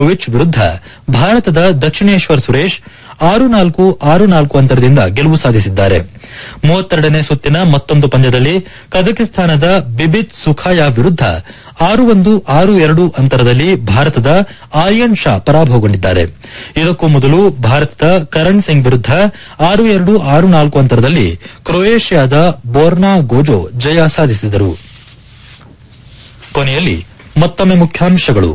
Which ವಿರುದ್ಧ ಭಾರತದ ದಕ್ಷಿಣೇಶ್ವರ್ ಸುರೇಶ್ ಆರು ನಾಲ್ಕು ಆರು ನಾಲ್ಕು ಅಂತರದಿಂದ ಗೆಲುವು ಸಾಧಿಸಿದ್ದಾರೆ ಮೂವತ್ತೆರಡನೇ ಸುತ್ತಿನ ಮತ್ತೊಂದು ಪಂದ್ಯದಲ್ಲಿ ಕಜಕಿಸ್ತಾನದ ಬಿಬಿತ್ ಸುಖಾಯ ವಿರುದ್ಧ ಆರು ಒಂದು ಆರು ಎರಡು ಅಂತರದಲ್ಲಿ ಭಾರತದ ಆರ್ಯನ್ ಶಾ ಪರಾಭವಗೊಂಡಿದ್ದಾರೆ ಇದಕ್ಕೂ ಮೊದಲು ಭಾರತದ ಕರಣ್ ಸಿಂಗ್ ವಿರುದ್ಧ ಆರು ಎರಡು ಆರು ನಾಲ್ಕು ಅಂತರದಲ್ಲಿ ಕ್ರೊಯೇಷಿಯಾದ ಬೋರ್ನಾ ಗೋಜೋ ಜಯ ಸಾಧಿಸಿದರು ಕೊನೆಯಲ್ಲಿ ಮತ್ತೊಮ್ಮೆ ಮುಖ್ಯಾಂಶಗಳು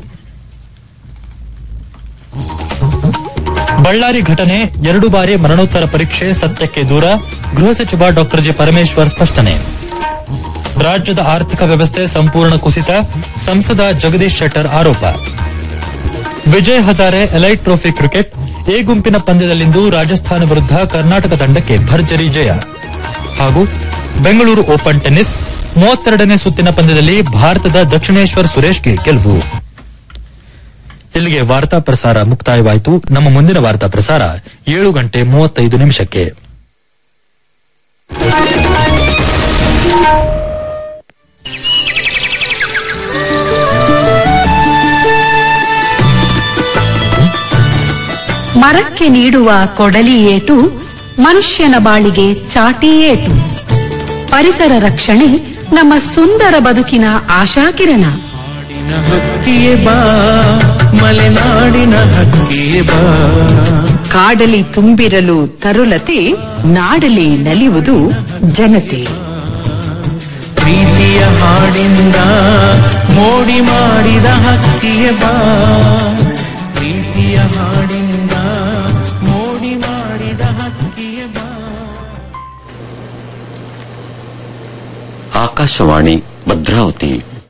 ಬಳ್ಳಾರಿ ಘಟನೆ ಎರಡು ಬಾರಿ ಮರಣೋತ್ತರ ಪರೀಕ್ಷೆ ಸತ್ಯಕ್ಕೆ ದೂರ ಗೃಹ ಸಚಿವ ಡಾ ಜಿ ಪರಮೇಶ್ವರ್ ಸ್ಪಷ್ಟನೆ ರಾಜ್ಯದ ಆರ್ಥಿಕ ವ್ಯವಸ್ಥೆ ಸಂಪೂರ್ಣ ಕುಸಿತ ಸಂಸದ ಜಗದೀಶ್ ಶೆಟ್ಟರ್ ಆರೋಪ Vijay Hazare elite trophy cricket A ಗುಂಪಿನ ಪಂದ್ಯದಲ್ಲಿಂದು ರಾಜಸ್ಥಾನ ವಿರುದ್ಧ ಕರ್ನಾಟಕ ತಂಡಕ್ಕೆ ಭರ್ಜರಿ ಜಯ ಹಾಗೂ ಬೆಂಗಳೂರು ಓಪನ್ ಟೆನ್ನಿಸ್ ಮೂವತ್ತೆರಡನೇ ಸುತ್ತಿನ ಪಂದ್ಯದಲ್ಲಿ ಭಾರತದ ದಕ್ಷಿಣೇಶ್ವರ್ ಸುರೇಶ್ಗೆ ಗೆಲುವು ಇಲ್ಲಿಗೆ ವಾರ್ತಾ ಪ್ರಸಾರ ಮುಕ್ತಾಯವಾಯಿತು ನಮ್ಮ ಮುಂದಿನ ವಾರ್ತಾ ಪ್ರಸಾರ ಏಳು ಗಂಟೆ ಮೂವತ್ತೈದು ನಿಮಿಷಕ್ಕೆ ಮರಕ್ಕೆ ನೀಡುವ ಕೊಡಲಿ ಏಟು ಮನುಷ್ಯನ ಬಾಳಿಗೆ ಚಾಟಿ ಏಟು ಪರಿಸರ ರಕ್ಷಣೆ ನಮ್ಮ ಸುಂದರ ಬದುಕಿನ ಆಶಾಕಿರಣ ನಾಡಿನ ಹಕ್ಕಿಯೇ ಬಾ ಮಲೆನಾಡಿನ ಹಕ್ಕಿಯೇ ಬಾ ಕಾಡಲಿ ತುಂಬಿರಲು ತರುಲತೆ ನಾಡಲಿ ನಲಿಯುವುದು ಜನತೆ ಪ್ರೀತಿಯ ಹಾಡಿಂದ ಮೋಡಿ ಮಾಡಿದ ಹಕ್ಕಿಯೇ ಬಾ ಪ್ರೀತಿಯ ಹಾಡಿಂದ ಮೋಡಿ ಮಾಡಿದ ಹಕ್ಕಿಯೇ ಬಾ ಆಕಾಶವಾಣಿ ಭದ್ರಾವತಿ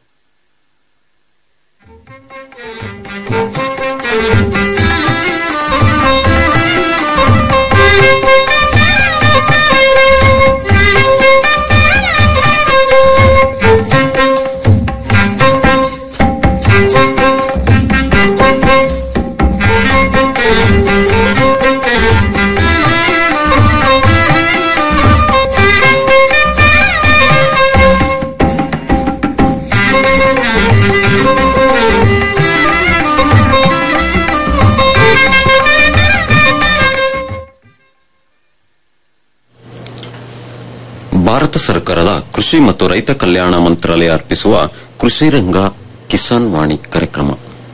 ಭಾರತ ಸರ್ಕಾರದ ಕೃಷಿ ಮತ್ತು ರೈತ ಕಲ್ಯಾಣ ಮಂತ್ರಾಲಯ ಅರ್ಪಿಸುವ ಕೃಷಿ ರಂಗ ಕಿಸಾನ್ ವಾಣಿ ಕಾರ್ಯಕ್ರಮ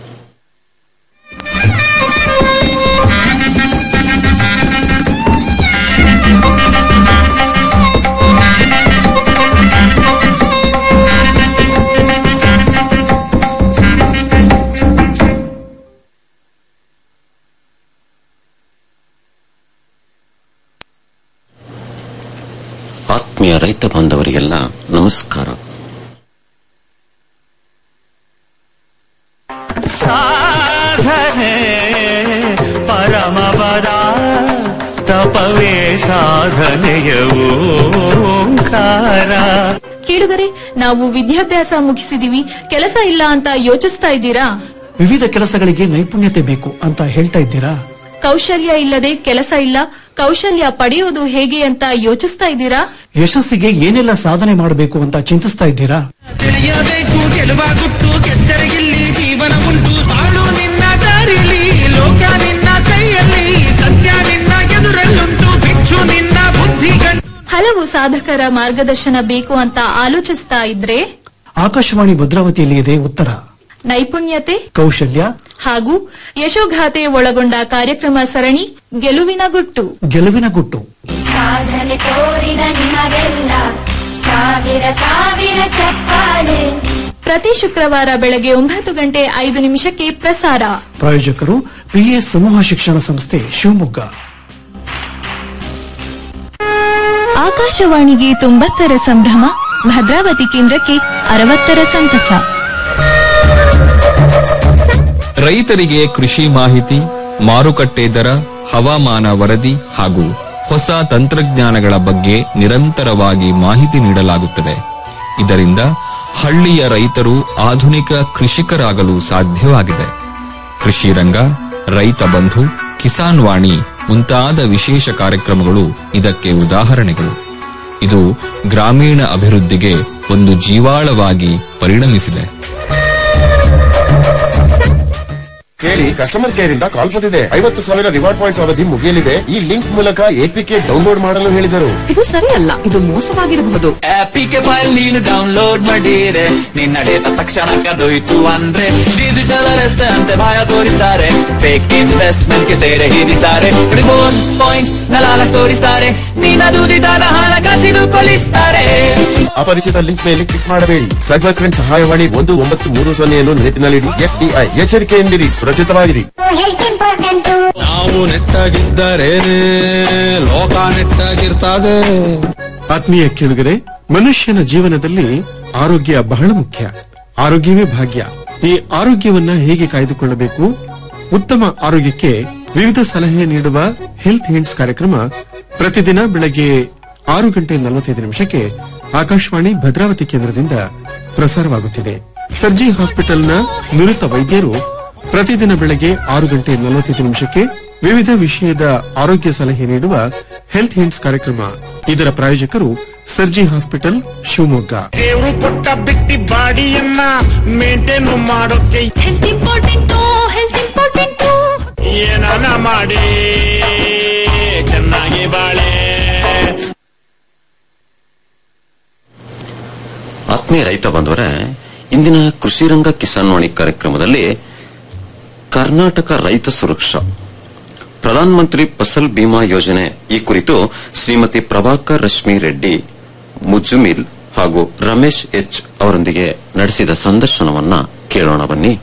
ಆತ್ಮೀಯ ರೈತ ಬಾಂಧವರಿಗೆಲ್ಲ ನಮಸ್ಕಾರ ಸಾಧನೆ ಪರಮಪದ ತಪವೇ ಸಾಧನೆಯ ಓಂಕಾರ ಕೇಳುಗರೆ ನಾವು ವಿದ್ಯಾಭ್ಯಾಸ ಮುಗಿಸಿದೀವಿ ಕೆಲಸ ಇಲ್ಲ ಅಂತ ಯೋಚಿಸ್ತಾ ಇದ್ದೀರಾ ವಿವಿಧ ಕೆಲಸಗಳಿಗೆ ನೈಪುಣ್ಯತೆ ಬೇಕು ಅಂತ ಹೇಳ್ತಾ ಇದ್ದೀರಾ ಕೌಶಲ್ಯ ಇಲ್ಲದೆ ಕೆಲಸ ಇಲ್ಲ ಕೌಶಲ್ಯ ಪಡೆಯೋದು ಹೇಗೆ ಅಂತ ಯೋಚಿಸ್ತಾ ಇದ್ದೀರಾ ಯಶಸ್ಸಿಗೆ ಏನೆಲ್ಲ ಸಾಧನೆ ಮಾಡಬೇಕು ಅಂತ ಚಿಂತಿಸ್ತಾ ಇದ್ದೀರಾ ತಿಳಿಯಬೇಕು ಗೆಲುವಾಗುಟ್ಟು ಗೆದ್ದರೆ ಇಲ್ಲಿ ಜೀವನ ಉಂಟು ಬಾಳು ನಿನ್ನ ದಾರಿಲಿ ಲೋಕ ನಿನ್ನ ಕೈಯಲ್ಲಿ ಸತ್ಯ ನಿನ್ನ ಎದುರಲ್ಲುಂಟು ಭಿಕ್ಷು ನಿನ್ನ ಬುದ್ಧಿಗಂಟು ಹಲವು ಸಾಧಕರ ಮಾರ್ಗದರ್ಶನ ಬೇಕು ಅಂತ ಆಲೋಚಿಸ್ತಾ ಇದ್ರೆ ಆಕಾಶವಾಣಿ ಭದ್ರಾವತಿಯಲ್ಲಿ ಇದೆ ಉತ್ತರ ನೈಪುಣ್ಯತೆ ಕೌಶಲ್ಯ ಹಾಗೂ ಯಶೋಗಾಥೆ ಒಳಗೊಂಡ ಕಾರ್ಯಕ್ರಮ ಸರಣಿ ಗೆಲುವಿನ ಗುಟ್ಟು ಗೆಲುವಿನ ಗುಟ್ಟು ಸಾಧನೆ ತೋರಿದ ನಿಮಗೆಲ್ಲ ಸಾವಿರ ಸಾವಿರ ಚಪ್ಪಾಳೆ ಪ್ರತಿ ಶುಕ್ರವಾರ ಬೆಳಗ್ಗೆ ಒಂಬತ್ತು ಗಂಟೆ ಐದು ನಿಮಿಷಕ್ಕೆ ಪ್ರಸಾರ ಪ್ರಾಯೋಜಕರು ಪಿಎ ಸಮೂಹ ಶಿಕ್ಷಣ ಸಂಸ್ಥೆ ಶಿವಮೊಗ್ಗ ಆಕಾಶವಾಣಿಗೆ ತೊಂಬತ್ತರ ಸಂಭ್ರಮ ಭದ್ರಾವತಿ ಕೇಂದ್ರಕ್ಕೆ ಅರವತ್ತರ ಸಂತಸ ರೈತರಿಗೆ ಕೃಷಿ ಮಾಹಿತಿ ಮಾರುಕಟ್ಟೆ ದರ ಹವಾಮಾನ ವರದಿ ಹಾಗೂ ಹೊಸ ತಂತ್ರಜ್ಞಾನಗಳ ಬಗ್ಗೆ ನಿರಂತರವಾಗಿ ಮಾಹಿತಿ ನೀಡಲಾಗುತ್ತದೆ ಇದರಿಂದ ಹಳ್ಳಿಯ ರೈತರು ಆಧುನಿಕ ಕೃಷಿಕರಾಗಲು ಸಾಧ್ಯವಾಗಿದೆ ಕೃಷಿ ರಂಗ ರೈತ ಬಂಧು ಕಿಸಾನ್ ವಾಣಿ ಮುಂತಾದ ವಿಶೇಷ ಕಾರ್ಯಕ್ರಮಗಳು ಇದಕ್ಕೆ ಉದಾಹರಣೆಗಳು ಇದು ಗ್ರಾಮೀಣ ಅಭಿವೃದ್ಧಿಗೆ ಒಂದು ಜೀವಾಳವಾಗಿ ಪರಿಣಮಿಸಿದೆ ಕೇಳಿ ಕಸ್ಟಮರ್ ಕೇರ್ ಇಂದ ಕಾಲ್ ಬಂದಿದೆ ಐವತ್ತು ಸಾವಿರ ರಿವಾರ್ಡ್ ಪಾಯಿಂಟ್ಸ್ ಅವಧಿ ಮುಗಿಯಲಿದೆ ಈ ಲಿಂಕ್ ಮೂಲಕ ಎಪಿಕೆ ಡೌನ್ಲೋಡ್ ಮಾಡಲು ಹೇಳಿದರು ಇದು ಸರಿಯಲ್ಲ ಇದು ಮೋಸವಾಗಿರಬಹುದು ಆಪಿಗೆ ಫೈಲ್ ನೀನು ಡೌನ್ಲೋಡ್ ಮಾಡಿರೆ ನಿನ್ನ ಡೇಟಾ ತಕ್ಷಣ ಕದೋಯ್ತು ಅಂದ್ರೆ ಡಿಜಿಟಲ್ ಅರೆಸ್ಟ್ ಅಂತೆ ಭಯ ತೋರಿಸ್ತಾರೆ ಫೇಕ್ ಇನ್ವೆಸ್ಟ್ಮೆಂಟ್ ಗೆ ಸೇರೆ ಹಿಡಿಸ್ತಾರೆ ರಿಬೋನ್ ಪಾಯಿಂಟ್ ನಲಾಲಕ್ ತೋರಿಸ್ತಾರೆ ನಿನ್ನ ದುಡಿದಾದ ಹಣ ಕಸಿದುಕೊಳ್ಳಿಸ್ತಾರೆ ಅಪರಿಚಿತ ಲಿಂಕ್ ಮೇಲೆ ಕ್ಲಿಕ್ ಮಾಡಬೇಡಿ ಸೈಬರ್ ಕ್ರೈಮ್ ಸಹಾಯವಾಣಿ ಒಂದು ಒಂಬತ್ತು ಮೂರು ಸೊನ್ನೆಯನ್ನು ನೆನಪಿನಲ್ಲಿಡಿ ಎಸ್ಡಿಐ ಎಚ್ಚರಿಕೆಯಿಂದಿರಿ ಸುರಕ್ಷಿತವಾಗಿರಿ ನಾವು ನೆಟ್ಟಾಗಿದ್ದರೆ ಲೋಕ ನೆಟ್ಟಾಗಿರ್ತದೆ ಆತ್ಮೀಯ ಕೇಳುಗರೆ ಮನುಷ್ಯನ ಜೀವನದಲ್ಲಿ ಆರೋಗ್ಯ ಬಹಳ ಮುಖ್ಯ ಆರೋಗ್ಯವೇ ಭಾಗ್ಯ ಈ ಆರೋಗ್ಯವನ್ನ ಹೇಗೆ ಕಾಯ್ದುಕೊಳ್ಳಬೇಕು ಉತ್ತಮ ಆರೋಗ್ಯಕ್ಕೆ ವಿವಿಧ ಸಲಹೆ ನೀಡುವ ಹೆಲ್ತ್ ಹಿಂಟ್ಸ್ ಕಾರ್ಯಕ್ರಮ ಪ್ರತಿದಿನ ಬೆಳಗ್ಗೆ ಆರು ಗಂಟೆ ನಲವತ್ತೈದು ನಿಮಿಷಕ್ಕೆ ಆಕಾಶವಾಣಿ ಭದ್ರಾವತಿ ಕೇಂದ್ರದಿಂದ ಪ್ರಸಾರವಾಗುತ್ತಿದೆ ಸರ್ಜಿ ಹಾಸ್ಪಿಟಲ್ನ ನುರಿತ ವೈದ್ಯರು ಪ್ರತಿದಿನ ಬೆಳಗ್ಗೆ ಆರು ಗಂಟೆ ನಲವತ್ತೈದು ನಿಮಿಷಕ್ಕೆ ವಿವಿಧ ವಿಷಯದ ಆರೋಗ್ಯ ಸಲಹೆ ನೀಡುವ ಹೆಲ್ತ್ ಹಿಂಟ್ಸ್ ಕಾರ್ಯಕ್ರಮ ಇದರ ಪ್ರಾಯೋಜಕರು ಸರ್ಜಿ ಹಾಸ್ಪಿಟಲ್ ಶಿವಮೊಗ್ಗ ದೇವ್ರು ಕೊಟ್ಟ ಬಿಟ್ಟಿ ಬಾಡಿಯನ್ನ ಮೇಂಟೈನ್ ಮಾಡೋಕೆ ಹೆಲ್ತ್ ಇಂಪಾರ್ಟೆಂಟ್ ಹೆಲ್ತ್ ಇಂಪಾರ್ಟೆಂಟ್ ಏನಾನ ಮಾಡಿ ಚೆನ್ನಾಗಿ ಬಾಳೆ ಆತ್ಮೀಯ ರೈತ ಬಂದವರೇ ಇಂದಿನ ಕೃಷಿ ರಂಗ ಕಿಸಾನ್ ವಾಣಿ ಕಾರ್ಯಕ್ರಮದಲ್ಲಿ ಕರ್ನಾಟಕ ರೈತ ಸುರಕ್ಷಾ ಪ್ರಧಾನ ಮಂತ್ರಿ ಫಸಲ್ ಬಿಮಾ ಯೋಜನೆ ಈ ಕುರಿತು ಶ್ರೀಮತಿ ಪ್ರಭಾಕರ್ ರಶ್ಮಿ ರೆಡ್ಡಿ ಮುಜುಮಿಲ್ ಹಾಗೂ ರಮೇಶ್ ಎಚ್ ಅವರೊಂದಿಗೆ ನಡೆಸಿದ ಸಂದರ್ಶನವನ್ನ ಕೇಳೋಣ ಬನ್ನಿ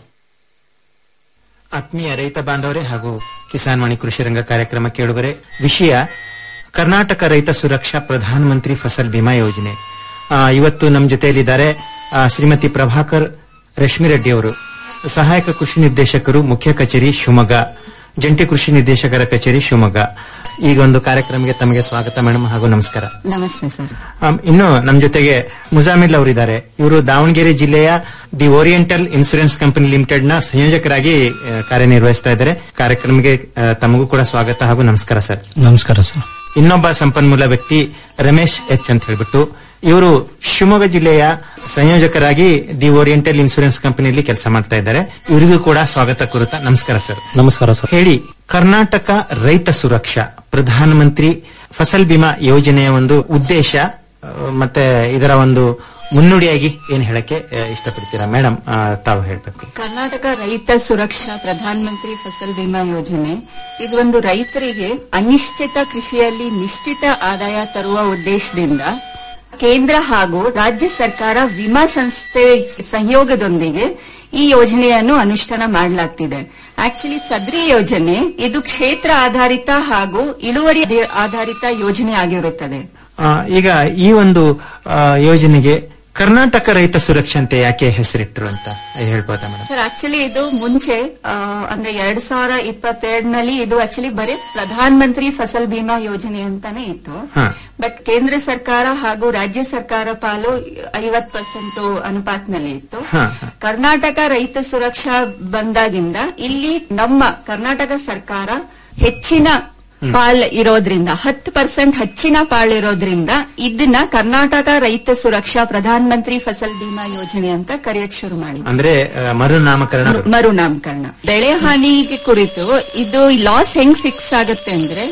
ಆತ್ಮೀಯ ರೈತ ಬಾಂಧವರೇ ಹಾಗೂ ಕಿಸಾನ್ ವಾಣಿ ಕೃಷಿ ರಂಗ ಕಾರ್ಯಕ್ರಮ ಕೇಳುವರೆ ವಿಷಯ ಕರ್ನಾಟಕ ರೈತ ಸುರಕ್ಷಾ ಪ್ರಧಾನ ಮಂತ್ರಿ ಫಸಲ್ ಬಿಮಾ ಯೋಜನೆ ಆ, ಇವತ್ತು ನಮ್ಮ ಜೊತೆಯಲ್ಲಿದ್ದಾರೆ ಆ, ಶ್ರೀಮತಿ ಪ್ರಭಾಕರ್ ರಶ್ಮಿ ರೆಡ್ಡಿ ಅವರು ಸಹಾಯಕ ಕೃಷಿ ನಿರ್ದೇಶಕರು ಮುಖ್ಯ ಕಚೇರಿ ಶಿವಮೊಗ್ಗ ಜಂಟಿ ಕೃಷಿ ನಿರ್ದೇಶಕರ ಕಚೇರಿ ಶಿವಮೊಗ್ಗ ಈಗ ಒಂದು ಕಾರ್ಯಕ್ರಮಕ್ಕೆ ತಮಗೆ ಸ್ವಾಗತ ಮೇಡಮ್ ಹಾಗೂ ನಮಸ್ಕಾರ ನಮಸ್ತೆ ಸರ್ ಆಮ್, ಇನ್ನು ನಮ್ಮ ಜೊತೆಗೆ ಮುಜಾಮಿಲ್ ಅವರಿದ್ದಾರೆ ಇವರು ದಾವಣಗೆರೆ ಜಿಲ್ಲೆಯ the oriental insurance company limited ನ ಸಂಯೋಜಕರಾಗಿ ಆ, ಕಾರ್ಯನಿರ್ವಹಿಸ್ತಾ ಇದ್ದಾರೆ ಕಾರ್ಯಕ್ರಮಕ್ಕೆ ಆ, ತಮಗೂ ಕೂಡ ಸ್ವಾಗತ ಹಾಗೂ ನಮಸ್ಕಾರ ಸರ್ ನಮಸ್ಕಾರ ಸರ್ ಇನ್ನೊಬ್ಬ ಸಂಪನ್ಮೂಲ ವ್ಯಕ್ತಿ ರಮೇಶ್ ಎಚ್ ಅಂತ ಹೇಳ್ಬಿಟ್ಟು ಇವರು ಶಿವಮೊಗ್ಗ ಜಿಲ್ಲೆಯ ಸಂಯೋಜಕರಾಗಿ ದಿ ಓರಿಯೆಂಟಲ್ ಇನ್ಸೂರೆನ್ಸ್ ಕಂಪನಿಯಲ್ಲಿ ಕೆಲಸ ಮಾಡ್ತಾ ಇದ್ದಾರೆ ಇವರಿಗೂ ಕೂಡ ಸ್ವಾಗತ ಕೋರುತ್ತಾ ನಮಸ್ಕಾರ ಸರ್ ನಮಸ್ಕಾರ ಸರ್ ಹೇಳಿ ಕರ್ನಾಟಕ ರೈತ ಸುರಕ್ಷಾ ಪ್ರಧಾನ ಮಂತ್ರಿ ಫಸಲ್ ಬಿಮಾ ಯೋಜನೆಯ ಒಂದು ಉದ್ದೇಶ ಆ, ಮತ್ತೆ ಇದರ ಒಂದು ಮುನ್ನುಡಿಯಾಗಿ ಏನ್ ಹೇಳಕ್ಕೆ ಆ, ಇಷ್ಟಪಡ್ತೀರಾ ಮೇಡಮ್ ಆ, ತಾವು ಹೇಳ್ಬೇಕು ಕರ್ನಾಟಕ ರೈತ ಸುರಕ್ಷಾ ಪ್ರಧಾನ ಮಂತ್ರಿ ಫಸಲ್ ಬಿಮಾ ಯೋಜನೆ ಇದು ಒಂದು ರೈತರಿಗೆ ಅನಿಶ್ಚಿತ ಕೃಷಿಯಲ್ಲಿ ನಿಶ್ಚಿತ ಆದಾಯ ತರುವ ಉದ್ದೇಶದಿಂದ ಕೇಂದ್ರ ಹಾಗೂ ರಾಜ್ಯ ಸರ್ಕಾರ ವಿಮಾ ಸಂಸ್ಥೆ ಸಹಯೋಗದೊಂದಿಗೆ ಈ ಯೋಜನೆಯನ್ನು ಅನುಷ್ಠಾನ ಮಾಡಲಾಗ್ತಿದೆ ಆಕ್ಚುಲಿ ಸದ್ರಿ ಯೋಜನೆ ಇದು ಕ್ಷೇತ್ರ ಆಧಾರಿತ ಹಾಗೂ ಇಳುವರಿ ಆಧಾರಿತ ಯೋಜನೆ ಆಗಿರುತ್ತದೆ ಆ, ಈಗ ಈ ಒಂದು ಆ, ಯೋಜನೆಗೆ ಕರ್ನಾಟಕ ರೈತ ಸುರಕ್ಷಾ ಅಂತ ಯಾಕೆ ಹೆಸರಿಟ್ಟರು ಅಂತ ಹೇಳ್ಬೋದಾ ಮೇಡಮ್ ಸರ್ ಆಕ್ಚುಲಿ ಇದು ಮುಂಚೆ ಆ, ಅಂದ್ರೆ ಎರಡ್ ಸಾವಿರ ಇಪ್ಪತ್ತೆರಡನಲ್ಲಿ ಇದು ಆಕ್ಚುಲಿ ಬರೀ ಪ್ರಧಾನ ಮಂತ್ರಿ ಫಸಲ್ ಬಿಮಾ ಯೋಜನೆ ಅಂತಾನೆ ಇತ್ತು ಹಾ ಬಟ್ ಕೇಂದ್ರ ಸರ್ಕಾರ ಹಾಗೂ ರಾಜ್ಯ ಸರ್ಕಾರ ಪಾಲು ಐವತ್ ಪರ್ಸೆಂಟ್ ಅನುಪಾತನಲ್ಲಿ ಇತ್ತು ಹಾ ಕರ್ನಾಟಕ ರೈತ ಸುರಕ್ಷಾ ಬಂದಾಗಿಂದ ಇಲ್ಲಿ ನಮ್ಮ ಕರ್ನಾಟಕ ಸರ್ಕಾರ ಹೆಚ್ಚಿನ ಪಾಲ್ ಇರೋದ್ರಿಂದ ಹತ್ತು ಪರ್ಸೆಂಟ್ ಹೆಚ್ಚಿನ ಪಾಲ್ ಇರೋದ್ರಿಂದ ಇದನ್ನ ಕರ್ನಾಟಕ ರೈತ ಸುರಕ್ಷಾ ಪ್ರಧಾನ ಮಂತ್ರಿ ಫಸಲ್ ಬಿಮಾ ಯೋಜನೆ ಅಂತ ಕರೆಯಕ್ ಶುರು ಮಾಡಿ ಅಂದ್ರೆ ಆ, ಮರುನಾಮಕರಣ ಮರುನಾಮಕರಣ ಬೆಳೆ ಹಾನಿಗೆ ಕುರಿತು ಇದು ಲಾಸ್ ಹೆಂಗ್ ಫಿಕ್ಸ್ ಆಗುತ್ತೆ ಅಂದ್ರೆ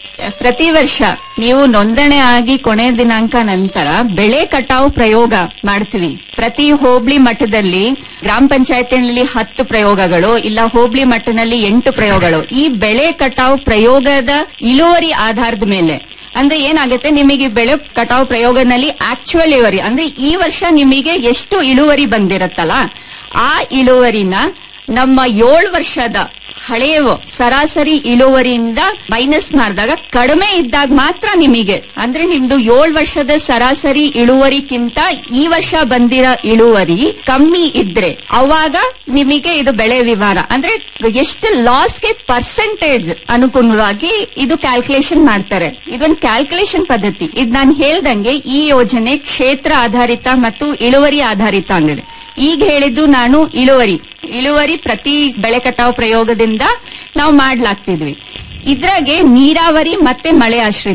ಪ್ರತಿ ವರ್ಷ ನೀವು ನೋಂದಣಿ ಆಗಿ ಕೊನೆ ದಿನಾಂಕ ನಂತರ ಬೆಳೆ ಕಟಾವು ಪ್ರಯೋಗ ಮಾಡ್ತೀವಿ ಪ್ರತಿ ಹೋಬಳಿ ಮಟ್ಟದಲ್ಲಿ ಗ್ರಾಮ ಪಂಚಾಯತಿನಲ್ಲಿ ಹತ್ತು ಪ್ರಯೋಗಗಳು ಇಲ್ಲ ಹೋಬಳಿ ಮಟ್ಟದಲ್ಲಿ ಎಂಟು ಪ್ರಯೋಗಗಳು ಈ ಬೆಳೆ ಕಟಾವು ಪ್ರಯೋಗದ ಇಳುವರಿ ಆಧಾರದ ಮೇಲೆ ಅಂದ್ರೆ ಏನಾಗುತ್ತೆ ನಿಮಗೆ ಬೆಳೆ ಕಟಾವು ಪ್ರಯೋಗದಲ್ಲಿ ಆಕ್ಚುಯಲ್ ಇಳುವರಿ ಅಂದ್ರೆ ಈ ವರ್ಷ ನಿಮಗೆ ಎಷ್ಟು ಇಳುವರಿ ಬಂದಿರತ್ತಲ್ಲ ಆ ಇಳುವರಿನ ನಮ್ಮ ಏಳು ವರ್ಷದ ಹಳೆಯ ಸರಾಸರಿ ಇಳುವರಿಯಿಂದ ಮೈನಸ್ ಮಾಡಿದಾಗ ಕಡಿಮೆ ಇದ್ದಾಗ ಮಾತ್ರ ನಿಮಗೆ ಅಂದ್ರೆ ನಿಮ್ದು ಏಳು ವರ್ಷದ ಸರಾಸರಿ ಇಳುವರಿಕ್ಕಿಂತ ಈ ವರ್ಷ ಬಂದಿರೋ ಇಳುವರಿ ಕಮ್ಮಿ ಇದ್ರೆ ಅವಾಗ ನಿಮಗೆ ಇದು ಬೆಳೆ ವಿವರ ಅಂದ್ರೆ ಎಷ್ಟು ಲಾಸ್ಗೆ ಪರ್ಸೆಂಟೇಜ್ ಅನುಗುಣವಾಗಿ ಇದು ಕ್ಯಾಲ್ಕುಲೇಷನ್ ಮಾಡ್ತಾರೆ ಇದೊಂದು ಕ್ಯಾಲ್ಕುಲೇಷನ್ ಪದ್ಧತಿ ಇದು ನಾನು ಹೇಳ್ದಂಗೆ ಈ ಯೋಜನೆ ಕ್ಷೇತ್ರ ಆಧಾರಿತ ಮತ್ತು ಇಳುವರಿ ಆಧಾರಿತ ಅಂದಿದೆ ಈಗ ಹೇಳಿದ್ದು ನಾನು ಇಳುವರಿ ಇಳುವರಿ ಪ್ರತಿ ಬೆಳೆ ಕಟಾವು ಪ್ರಯೋಗದಿಂದ ನಾವು ಮಾಡ್ಲಾಗ್ತಿದ್ವಿ ಇದ್ರಾಗೆ ನೀರಾವರಿ ಮತ್ತೆ ಮಳೆ ಆಶ್ರಿತ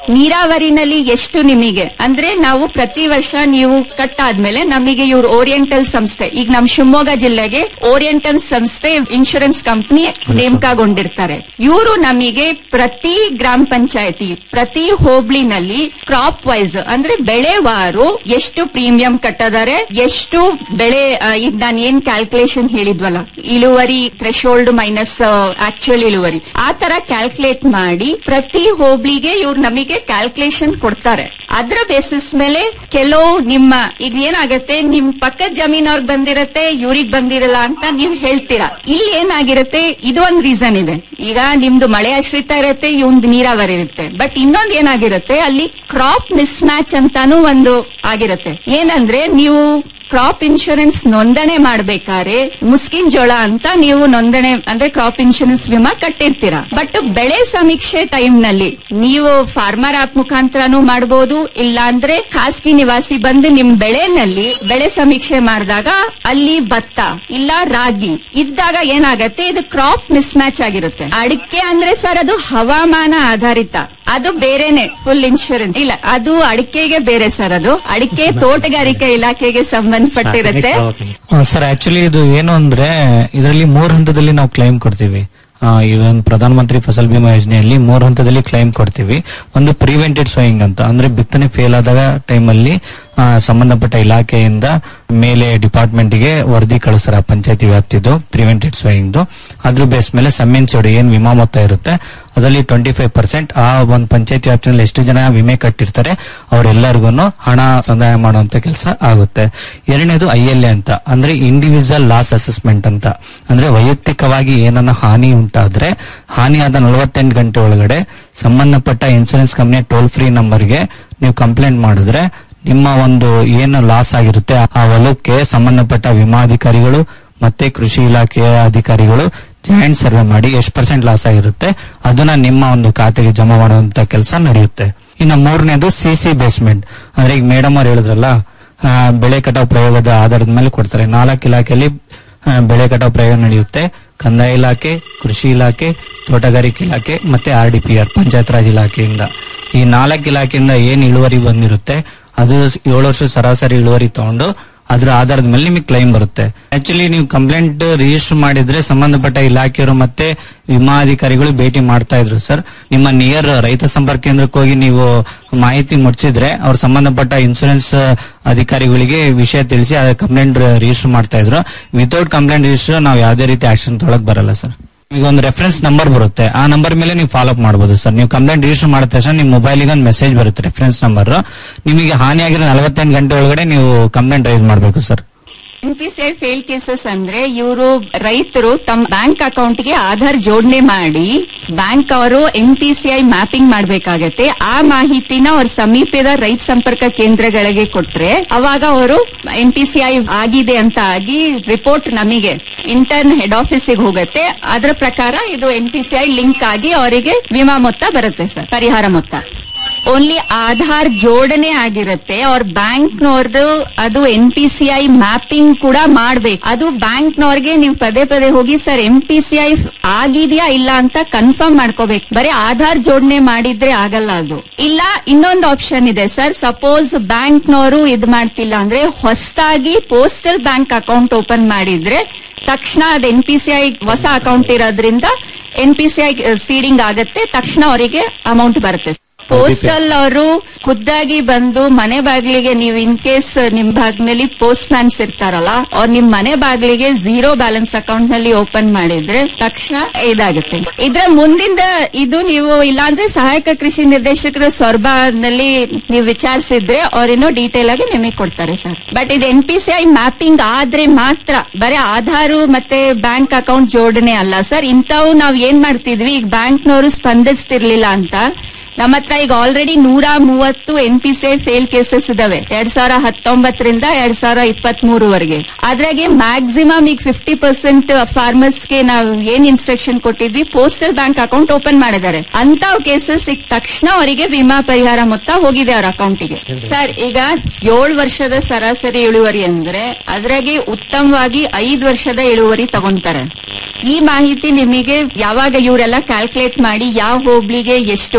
ನೀರಾವರಿನಲ್ಲಿ ಎಷ್ಟು ನಿಮಗೆ ಅಂದ್ರೆ ನಾವು ಪ್ರತಿ ವರ್ಷ ನೀವು ಕಟ್ ಆದ್ಮೇಲೆ ನಮಗೆ ಇವ್ರು ಓರಿಯೆಂಟಲ್ ಸಂಸ್ಥೆ ಈಗ ನಮ್ ಶಿವಮೊಗ್ಗ ಜಿಲ್ಲೆಗೆ ಓರಿಯೆಂಟಲ್ ಸಂಸ್ಥೆ ಇನ್ಶೂರೆನ್ಸ್ ಕಂಪನಿ ನೇಮಕಗೊಂಡಿರ್ತಾರೆ ಇವರು ನಮಗೆ ಪ್ರತಿ ಗ್ರಾಮ ಪಂಚಾಯತಿ ಪ್ರತಿ ಹೋಬ್ಳಿನಲ್ಲಿ ಕ್ರಾಪ್ ವೈಸ್ ಅಂದ್ರೆ ಬೆಳೆವಾರು ಎಷ್ಟು ಪ್ರೀಮಿಯಂ ಕಟ್ಟದಾರೆ ಎಷ್ಟು ಬೆಳೆ ಆ, ಈಗ ನಾನು ಏನ್ ಕ್ಯಾಲ್ಕುಲೇಷನ್ ಹೇಳಿದ್ವಲ್ಲ ಇಳುವರಿ ಥ್ರೆಶೋಲ್ಡ್ ಮೈನಸ್ ಆಕ್ಚುಯಲ್ ಇಳುವರಿ ಆ ತರ ಕ್ಯಾಲ್ಕುಲೇಟ್ ಮಾಡಿ ಪ್ರತಿ ಹೋಬ್ಳಿಗೆ ಇವ್ರು ನಮಗೆ ಕ್ಯಾಲ್ಕುಲೇಷನ್ ಕೊಡ್ತಾರೆ ಅದ್ರ ಬೇಸಿಸ್ ಮೇಲೆ ಕೆಲವು ನಿಮ್ಮ ಈಗ ಏನಾಗತ್ತೆ ನಿಮ್ ಪಕ್ಕದ ಜಮೀನವ್ರಿಗೆ ಬಂದಿರತ್ತೆ ಇವ್ರಿಗೆ ಬಂದಿರಲ್ಲ ಅಂತ ನೀವ್ ಹೇಳ್ತೀರಾ ಇಲ್ಲಿ ಏನಾಗಿರುತ್ತೆ ಇದು ಒಂದ್ ರೀಸನ್ ಇದೆ ಈಗ ನಿಮ್ದು ಮಳೆ ಆಶ್ರಿತ ಇರುತ್ತೆ ಇವಂದ್ ನೀರಾವರಿ ಇರುತ್ತೆ ಬಟ್ ಇನ್ನೊಂದ್ ಏನಾಗಿರುತ್ತೆ ಅಲ್ಲಿ ಕ್ರಾಪ್ ಮಿಸ್ ಮ್ಯಾಚ್ ಅಂತಾನು ಒಂದು ಆಗಿರುತ್ತೆ ಏನಂದ್ರೆ ನೀವು ಕ್ರಾಪ್ ಇನ್ಶೂರೆನ್ಸ್ ನೋಂದಣಿ ಮಾಡ್ಬೇಕಾದ್ರೆ ಮುಸ್ಕಿನ್ ಜೋಳ ಅಂತ ನೀವು ನೋಂದಣಿ ಅಂದ್ರೆ ಕ್ರಾಪ್ ಇನ್ಶೂರೆನ್ಸ್ ವಿಮಾ ಕಟ್ಟಿರ್ತೀರಾ ಬಟ್ ಬೆಳೆ ಸಮೀಕ್ಷೆ ಟೈಮ್ ನಲ್ಲಿ ನೀವು ಫಾರ್ಮರ್ ಆಪ್ ಮುಖಾಂತರನೂ ಮಾಡಬಹುದು ಇಲ್ಲ ಅಂದ್ರೆ ಖಾಸಗಿ ನಿವಾಸಿ ಬಂದು ನಿಮ್ ಬೆಳೆನಲ್ಲಿ ಬೆಳೆ ಸಮೀಕ್ಷೆ ಮಾಡಿದಾಗ ಅಲ್ಲಿ ಭತ್ತ ಇಲ್ಲ ರಾಗಿ ಇದ್ದಾಗ ಏನಾಗತ್ತೆ ಇದು ಕ್ರಾಪ್ ಮಿಸ್ ಮ್ಯಾಚ್ ಆಗಿರುತ್ತೆ ಅಡಿಕೆ ಅಂದ್ರೆ ಸರ್ ಅದು ಹವಾಮಾನ ಆಧಾರಿತ ಅದು ಬೇರೆನೆ ಫುಲ್ ಇನ್ಶೂರೆನ್ಸ್ ಇಲ್ಲ ಅದು ಅಡಿಕೆಗೆ ಬೇರೆ ಸರ್ ಅದು ಅಡಿಕೆ ತೋಟಗಾರಿಕೆ ಇಲಾಖೆಗೆ ಸಂಬಂಧಪಟ್ಟಿರುತ್ತೆ ಸರ್ ಆಕ್ಚುಲಿ ಇದು ಏನು ಅಂದ್ರೆ ಇದರಲ್ಲಿ ಮೂರ್ ಹಂತದಲ್ಲಿ ನಾವು ಕ್ಲೈಮ್ ಕೊಡ್ತೀವಿ ಇವನ್ ಪ್ರಧಾನ ಮಂತ್ರಿ ಫಸಲ್ ಬಿಮಾ ಯೋಜನೆಯಲ್ಲಿ ಮೂರ್ ಹಂತದಲ್ಲಿ ಕ್ಲೈಮ್ ಕೊಡ್ತೀವಿ ಒಂದು ಪ್ರಿವೆಂಟೆಡ್ ಸೋಯಿಂಗ್ ಅಂತ ಅಂದ್ರೆ ಬಿತ್ತನೆ ಫೇಲ್ ಆದಾಗ ಟೈಮಲ್ಲಿ ಸಂಬಂಧಪಟ್ಟ ಇಲಾಖೆಯಿಂದ ಮೇಲೆ ಡಿಪಾರ್ಟ್ಮೆಂಟ್ ಗೆ ವರದಿ ಕಳಿಸ್ತಾರ ಪಂಚಾಯತಿ ವ್ಯಾಪ್ತಿದು ಪ್ರಿವೆಂಟೆಡ್ ಸೋಯಿಂಗ್ ಅದ್ರ ಬೇಸ್ ಮೇಲೆ ಸಮ್ಮಿನ್ಸೋಡ್ ಏನ್ ವಿಮಾ ಮೊತ್ತ ಇರುತ್ತೆ ಅದರಲ್ಲಿ ಟ್ವೆಂಟಿ ಫೈವ್ ಪರ್ಸೆಂಟ್ ಆ ಒಂದು ಪಂಚಾಯತಿ ವ್ಯಾಪ್ತಿನಲ್ಲಿ ಎಷ್ಟು ಜನ ವಿಮೆ ಕಟ್ಟಿರ್ತಾರೆ ಅವರೆಲ್ಲರಿಗೂ ಹಣ ಸಂದಾಯ ಮಾಡುವಂತ ಕೆಲಸ ಆಗುತ್ತೆ ಎರಡನೇದು ಐ ಎಲ್ ಎ ಅಂತ ಅಂದ್ರೆ ಇಂಡಿವಿಜುವಲ್ ಲಾಸ್ ಅಸೆಸ್ಮೆಂಟ್ ಅಂತ ಅಂದ್ರೆ ವೈಯಕ್ತಿಕವಾಗಿ ಏನನ್ನ ಹಾನಿ ಉಂಟಾದ್ರೆ ಹಾನಿ ಆದ ನಲವತ್ತೆಂಟು ಗಂಟೆ ಒಳಗಡೆ ಸಂಬಂಧಪಟ್ಟ ಇನ್ಸೂರೆನ್ಸ್ ಕಂಪನಿ ಟೋಲ್ ಫ್ರೀ ನಂಬರ್ಗೆ ನೀವು ಕಂಪ್ಲೇಂಟ್ ಮಾಡಿದ್ರೆ ನಿಮ್ಮ ಒಂದು ಏನು ಲಾಸ್ ಆಗಿರುತ್ತೆ ಆ ಹೊಲಕ್ಕೆ ಸಂಬಂಧಪಟ್ಟ ವಿಮಾಧಿಕಾರಿಗಳು ಮತ್ತೆ ಕೃಷಿ ಇಲಾಖೆಯ ಅಧಿಕಾರಿಗಳು ಜಾಯಿಂಟ್ ಸರ್ವೆ ಮಾಡಿ ಎಷ್ಟು ಪರ್ಸೆಂಟ್ ಲಾಸ್ ಆಗಿರುತ್ತೆ ಅದನ್ನ ನಿಮ್ಮ ಒಂದು ಖಾತೆಗೆ ಜಮಾ ಮಾಡುವಂತ ಕೆಲಸ ನಡೆಯುತ್ತೆ ಇನ್ನು ಮೂರನೇದು ಸಿ ಸಿ ಬೇಸ್ಮೆಂಟ್ ಅಂದ್ರೆ ಈಗ ಮೇಡಮ್ ಅವ್ರು ಹೇಳಿದ್ರಲ್ಲ ಆ, ಬೆಳೆ ಕಟಾವು ಪ್ರಯೋಗದ ಆಧಾರದ ಮೇಲೆ ಕೊಡ್ತಾರೆ ನಾಲ್ಕು ಇಲಾಖೆಯಲ್ಲಿ ಆ, ಬೆಳೆ ಕಟಾವು ಪ್ರಯೋಗ ನಡೆಯುತ್ತೆ ಕಂದಾಯ ಇಲಾಖೆ ಕೃಷಿ ಇಲಾಖೆ ತೋಟಗಾರಿಕೆ ಇಲಾಖೆ ಮತ್ತೆ R D P R Panchayat Raj ಇಲಾಖೆಯಿಂದ ಈ ನಾಲ್ಕು ಇಲಾಖೆಯಿಂದ ಏನ್ ಇಳುವರಿ ಬಂದಿರುತ್ತೆ ಅದು ಏಳು ವರ್ಷ ಸರಾಸರಿ ಇಳುವರಿ ತಗೊಂಡು ಅದ್ರ ಆಧಾರದ ಮೇಲೆ ನಿಮಗೆ ಕ್ಲೈಮ್ ಬರುತ್ತೆ ಆಕ್ಚುಲಿ ನೀವು ಕಂಪ್ಲೇಂಟ್ ರಿಜಿಸ್ಟರ್ ಮಾಡಿದ್ರೆ ಸಂಬಂಧಪಟ್ಟ ಇಲಾಖೆಯವರು ಮತ್ತೆ ವಿಮಾಧಿಕಾರಿಗಳು ಭೇಟಿ ಮಾಡ್ತಾ ಇದ್ರು ಸರ್ ನಿಮ್ಮ ನಿಯರ್ ರೈತ ಸಂಪರ್ಕ ಕೇಂದ್ರಕ್ಕೆ ಹೋಗಿ ನೀವು ಮಾಹಿತಿ ಮುಟ್ಸಿದ್ರೆ ಅವ್ರ ಸಂಬಂಧಪಟ್ಟ ಇನ್ಸೂರೆನ್ಸ್ ಅಧಿಕಾರಿಗಳಿಗೆ ವಿಷಯ ತಿಳಿಸಿ ಆ ಕಂಪ್ಲೇಂಟ್ ರಿಜಿಸ್ಟರ್ ಮಾಡ್ತಾ ಇದ್ರು ವಿತೌಟ್ ಕಂಪ್ಲೇಂಟ್ ರಿಜಿಸ್ಟರ್ ನಾವು ಯಾವುದೇ ರೀತಿ ಆಕ್ಷನ್ ತೊಗೊಳಕ್ ಬರಲ್ಲ ಸರ್ ಈಗ ಒಂದು ರೆಫರೆನ್ಸ್ ನಂಬರ್ ಬರುತ್ತೆ ಆ ನಂಬರ್ ಮೇಲೆ ನೀವು ಫಾಲೋ ಅಪ್ ಮಾಡಬಹುದು ಸರ್ ನೀವು ಕಂಪ್ಲೇಂಟ್ ರಿಜಿಸ್ಟರ್ ಮಾಡಿದ ತಕ್ಷಣ ನಿಮ್ಮ ಮೊಬೈಲ್ಗೆ ಒಂದು ಮೆಸೇಜ್ ಬರುತ್ತೆ ರೆಫರೆನ್ಸ್ ನಂಬರ್ ನಿಮಗೆ ಹಾನಿ ಆಗಿರೋ ನಲವತ್ತೆಂಟು ಗಂಟೆ ಒಳಗಡೆ ನೀವು ಕಂಪ್ಲೇಂಟ್ ರೈಸ್ ಮಾಡಬೇಕು sir N P C I fail cases ಅಂದ್ರೆ ಇವರು ರೈತರು ತಮ್ಮ ಬ್ಯಾಂಕ್ ಅಕೌಂಟ್ಗೆ ಆಧಾರ್ ಜೋಡಣೆ ಮಾಡಿ ಬ್ಯಾಂಕ್ ಅವರು N P C I mapping ಮಾಡ್ಬೇಕಾಗತ್ತೆ ಆ ಮಾಹಿತಿನ ಅವ್ರ ಸಮೀಪದ ರೈತ ಸಂಪರ್ಕ ಕೇಂದ್ರಗಳಿಗೆ ಕೊಟ್ರೆ ಅವಾಗ ಅವರು ಎನ್ ಪಿ ಸಿ ಐ ಆಗಿದೆ ಅಂತ ಆಗಿ ರಿಪೋರ್ಟ್ ನಮಗೆ ಇಂಟರ್ನ್ ಹೆಡ್ ಆಫೀಸಿಗೆ ಹೋಗುತ್ತೆ ಅದರ ಪ್ರಕಾರ ಇದು N P C I link ಆಗಿ ಅವರಿಗೆ ವಿಮಾ ಮೊತ್ತ ಬರುತ್ತೆ ಸರ್ ಪರಿಹಾರ ಮೊತ್ತ ಓನ್ಲಿ ಆಧಾರ್ ಜೋಡಣೆ ಆಗಿರುತ್ತೆ ಅವ್ರ ಬ್ಯಾಂಕ್ನವ್ರದ್ದು ಅದು N P C I mapping ಕೂಡ ಮಾಡ್ಬೇಕು ಅದು ಬ್ಯಾಂಕ್ನವ್ರಿಗೆ ನೀವು ಪದೇ ಪದೇ ಹೋಗಿ sir M P C I ಆಗಿದೆಯಾ ಇಲ್ಲ ಅಂತ ಕನ್ಫರ್ಮ್ ಮಾಡ್ಕೋಬೇಕು ಬರೀ ಆಧಾರ್ ಜೋಡಣೆ ಮಾಡಿದ್ರೆ ಆಗಲ್ಲ ಅದು ಇಲ್ಲ ಇನ್ನೊಂದು ಆಪ್ಷನ್ ಇದೆ ಸರ್ ಸಪೋಸ್ ಬ್ಯಾಂಕ್ನವರು ಇದ್ ಮಾಡ್ತಿಲ್ಲ ಅಂದ್ರೆ ಹೊಸದಾಗಿ ಪೋಸ್ಟಲ್ ಬ್ಯಾಂಕ್ ಅಕೌಂಟ್ ಓಪನ್ ಮಾಡಿದ್ರೆ ತಕ್ಷಣ ಅದು ಎನ್ ಪಿ ಸಿ ಐ ಹೊಸ ಅಕೌಂಟ್ ಇರೋದ್ರಿಂದ N P C I seeding ಆಗತ್ತೆ ತಕ್ಷಣ ಅವರಿಗೆ ಅಮೌಂಟ್ ಬರುತ್ತೆ ಪೋಸ್ಟಲ್ ಅವರು ಖುದ್ದಾಗಿ ಬಂದು ಮನೆ ಬಾಗಿಲಿಗೆ ನೀವು ಇನ್ ಕೇಸ್ ನಿಮ್ ಭಾಗದಲ್ಲಿ ಪೋಸ್ಟ್ ಮ್ಯಾನ್ಸ್ ಇರ್ತಾರಲ್ಲ ಅವ್ರು ನಿಮ್ ಮನೆ ಬಾಗಿಲಿಗೆ ಝೀರೋ ಬ್ಯಾಲೆನ್ಸ್ ಅಕೌಂಟ್ ನಲ್ಲಿ ಓಪನ್ ಮಾಡಿದ್ರೆ ತಕ್ಷಣ ಇದಾಗುತ್ತೆ ಇದ್ರ ಮುಂದಿಂದ ಇದು ನೀವು ಇಲ್ಲಾಂದ್ರೆ ಸಹಾಯಕ ಕೃಷಿ ನಿರ್ದೇಶಕರು ಸೊರ್ಬಾನಲ್ಲಿ ನೀವು ವಿಚಾರಿಸಿದ್ರೆ ಅವ್ರೇನೋ ಡೀಟೇಲ್ ಆಗಿ ನಿಮಗೆ ಕೊಡ್ತಾರೆ ಸರ್ ಬಟ್ ಇದು N P C I mapping ಆದ್ರೆ ಮಾತ್ರ ಬರೀ ಆಧಾರು ಮತ್ತೆ ಬ್ಯಾಂಕ್ ಅಕೌಂಟ್ ಜೋಡಣೆ ಅಲ್ಲ ಸರ್ ಇಂಥವು ನಾವ್ ಏನ್ ಮಾಡ್ತಿದ್ವಿ ಈಗ ಬ್ಯಾಂಕ್ನವರು ಸ್ಪಂದಿಸ್ತಿರ್ಲಿಲ್ಲ ಅಂತ ನಮ್ಮ ಹತ್ರ ಈಗ ಆಲ್ರೆಡಿ ನೂರ ಮೂವತ್ತು N P C I fail cases ಇದಾವೆ ಎರಡ್ ಸಾವಿರ ಹತ್ತೊಂಬತ್ತರಿಂದ ಎರಡ್ ಸಾವಿರ ಇಪ್ಪತ್ತ್ ಮೂರುವರೆಗೆ ಅದ್ರಾಗೆ ಮ್ಯಾಕ್ಸಿಮಮ್ ಈಗ ಫಿಫ್ಟಿ ಪರ್ಸೆಂಟ್ ಫಾರ್ಮರ್ಸ್ಗೆ ನಾವು ಏನ್ ಇನ್ಸ್ಟ್ರಕ್ಷನ್ ಕೊಟ್ಟಿದ್ವಿ ಪೋಸ್ಟಲ್ ಬ್ಯಾಂಕ್ ಅಕೌಂಟ್ ಓಪನ್ ಮಾಡಿದ್ದಾರೆ ಅಂತ ಕೇಸಸ್ ಈಗ ತಕ್ಷಣ ಅವರಿಗೆ ವಿಮಾ ಪರಿಹಾರ ಮೊತ್ತ ಹೋಗಿದೆ ಅವ್ರ ಅಕೌಂಟಿಗೆ ಸರ್ ಈಗ ಏಳು ವರ್ಷದ ಸರಾಸರಿ ಇಳುವರಿ ಅಂದ್ರೆ ಅದ್ರಾಗೆ ಉತ್ತಮವಾಗಿ ಐದು ವರ್ಷದ ಇಳುವರಿ ತಗೊಂತಾರೆ ಈ ಮಾಹಿತಿ ನಿಮಗೆ ಯಾವಾಗ ಇವರೆಲ್ಲ ಕ್ಯಾಲ್ಕುಲೇಟ್ ಮಾಡಿ ಯಾವ ಹೋಬ್ಳಿಗೆ ಎಷ್ಟು ಪ್ಲಸ್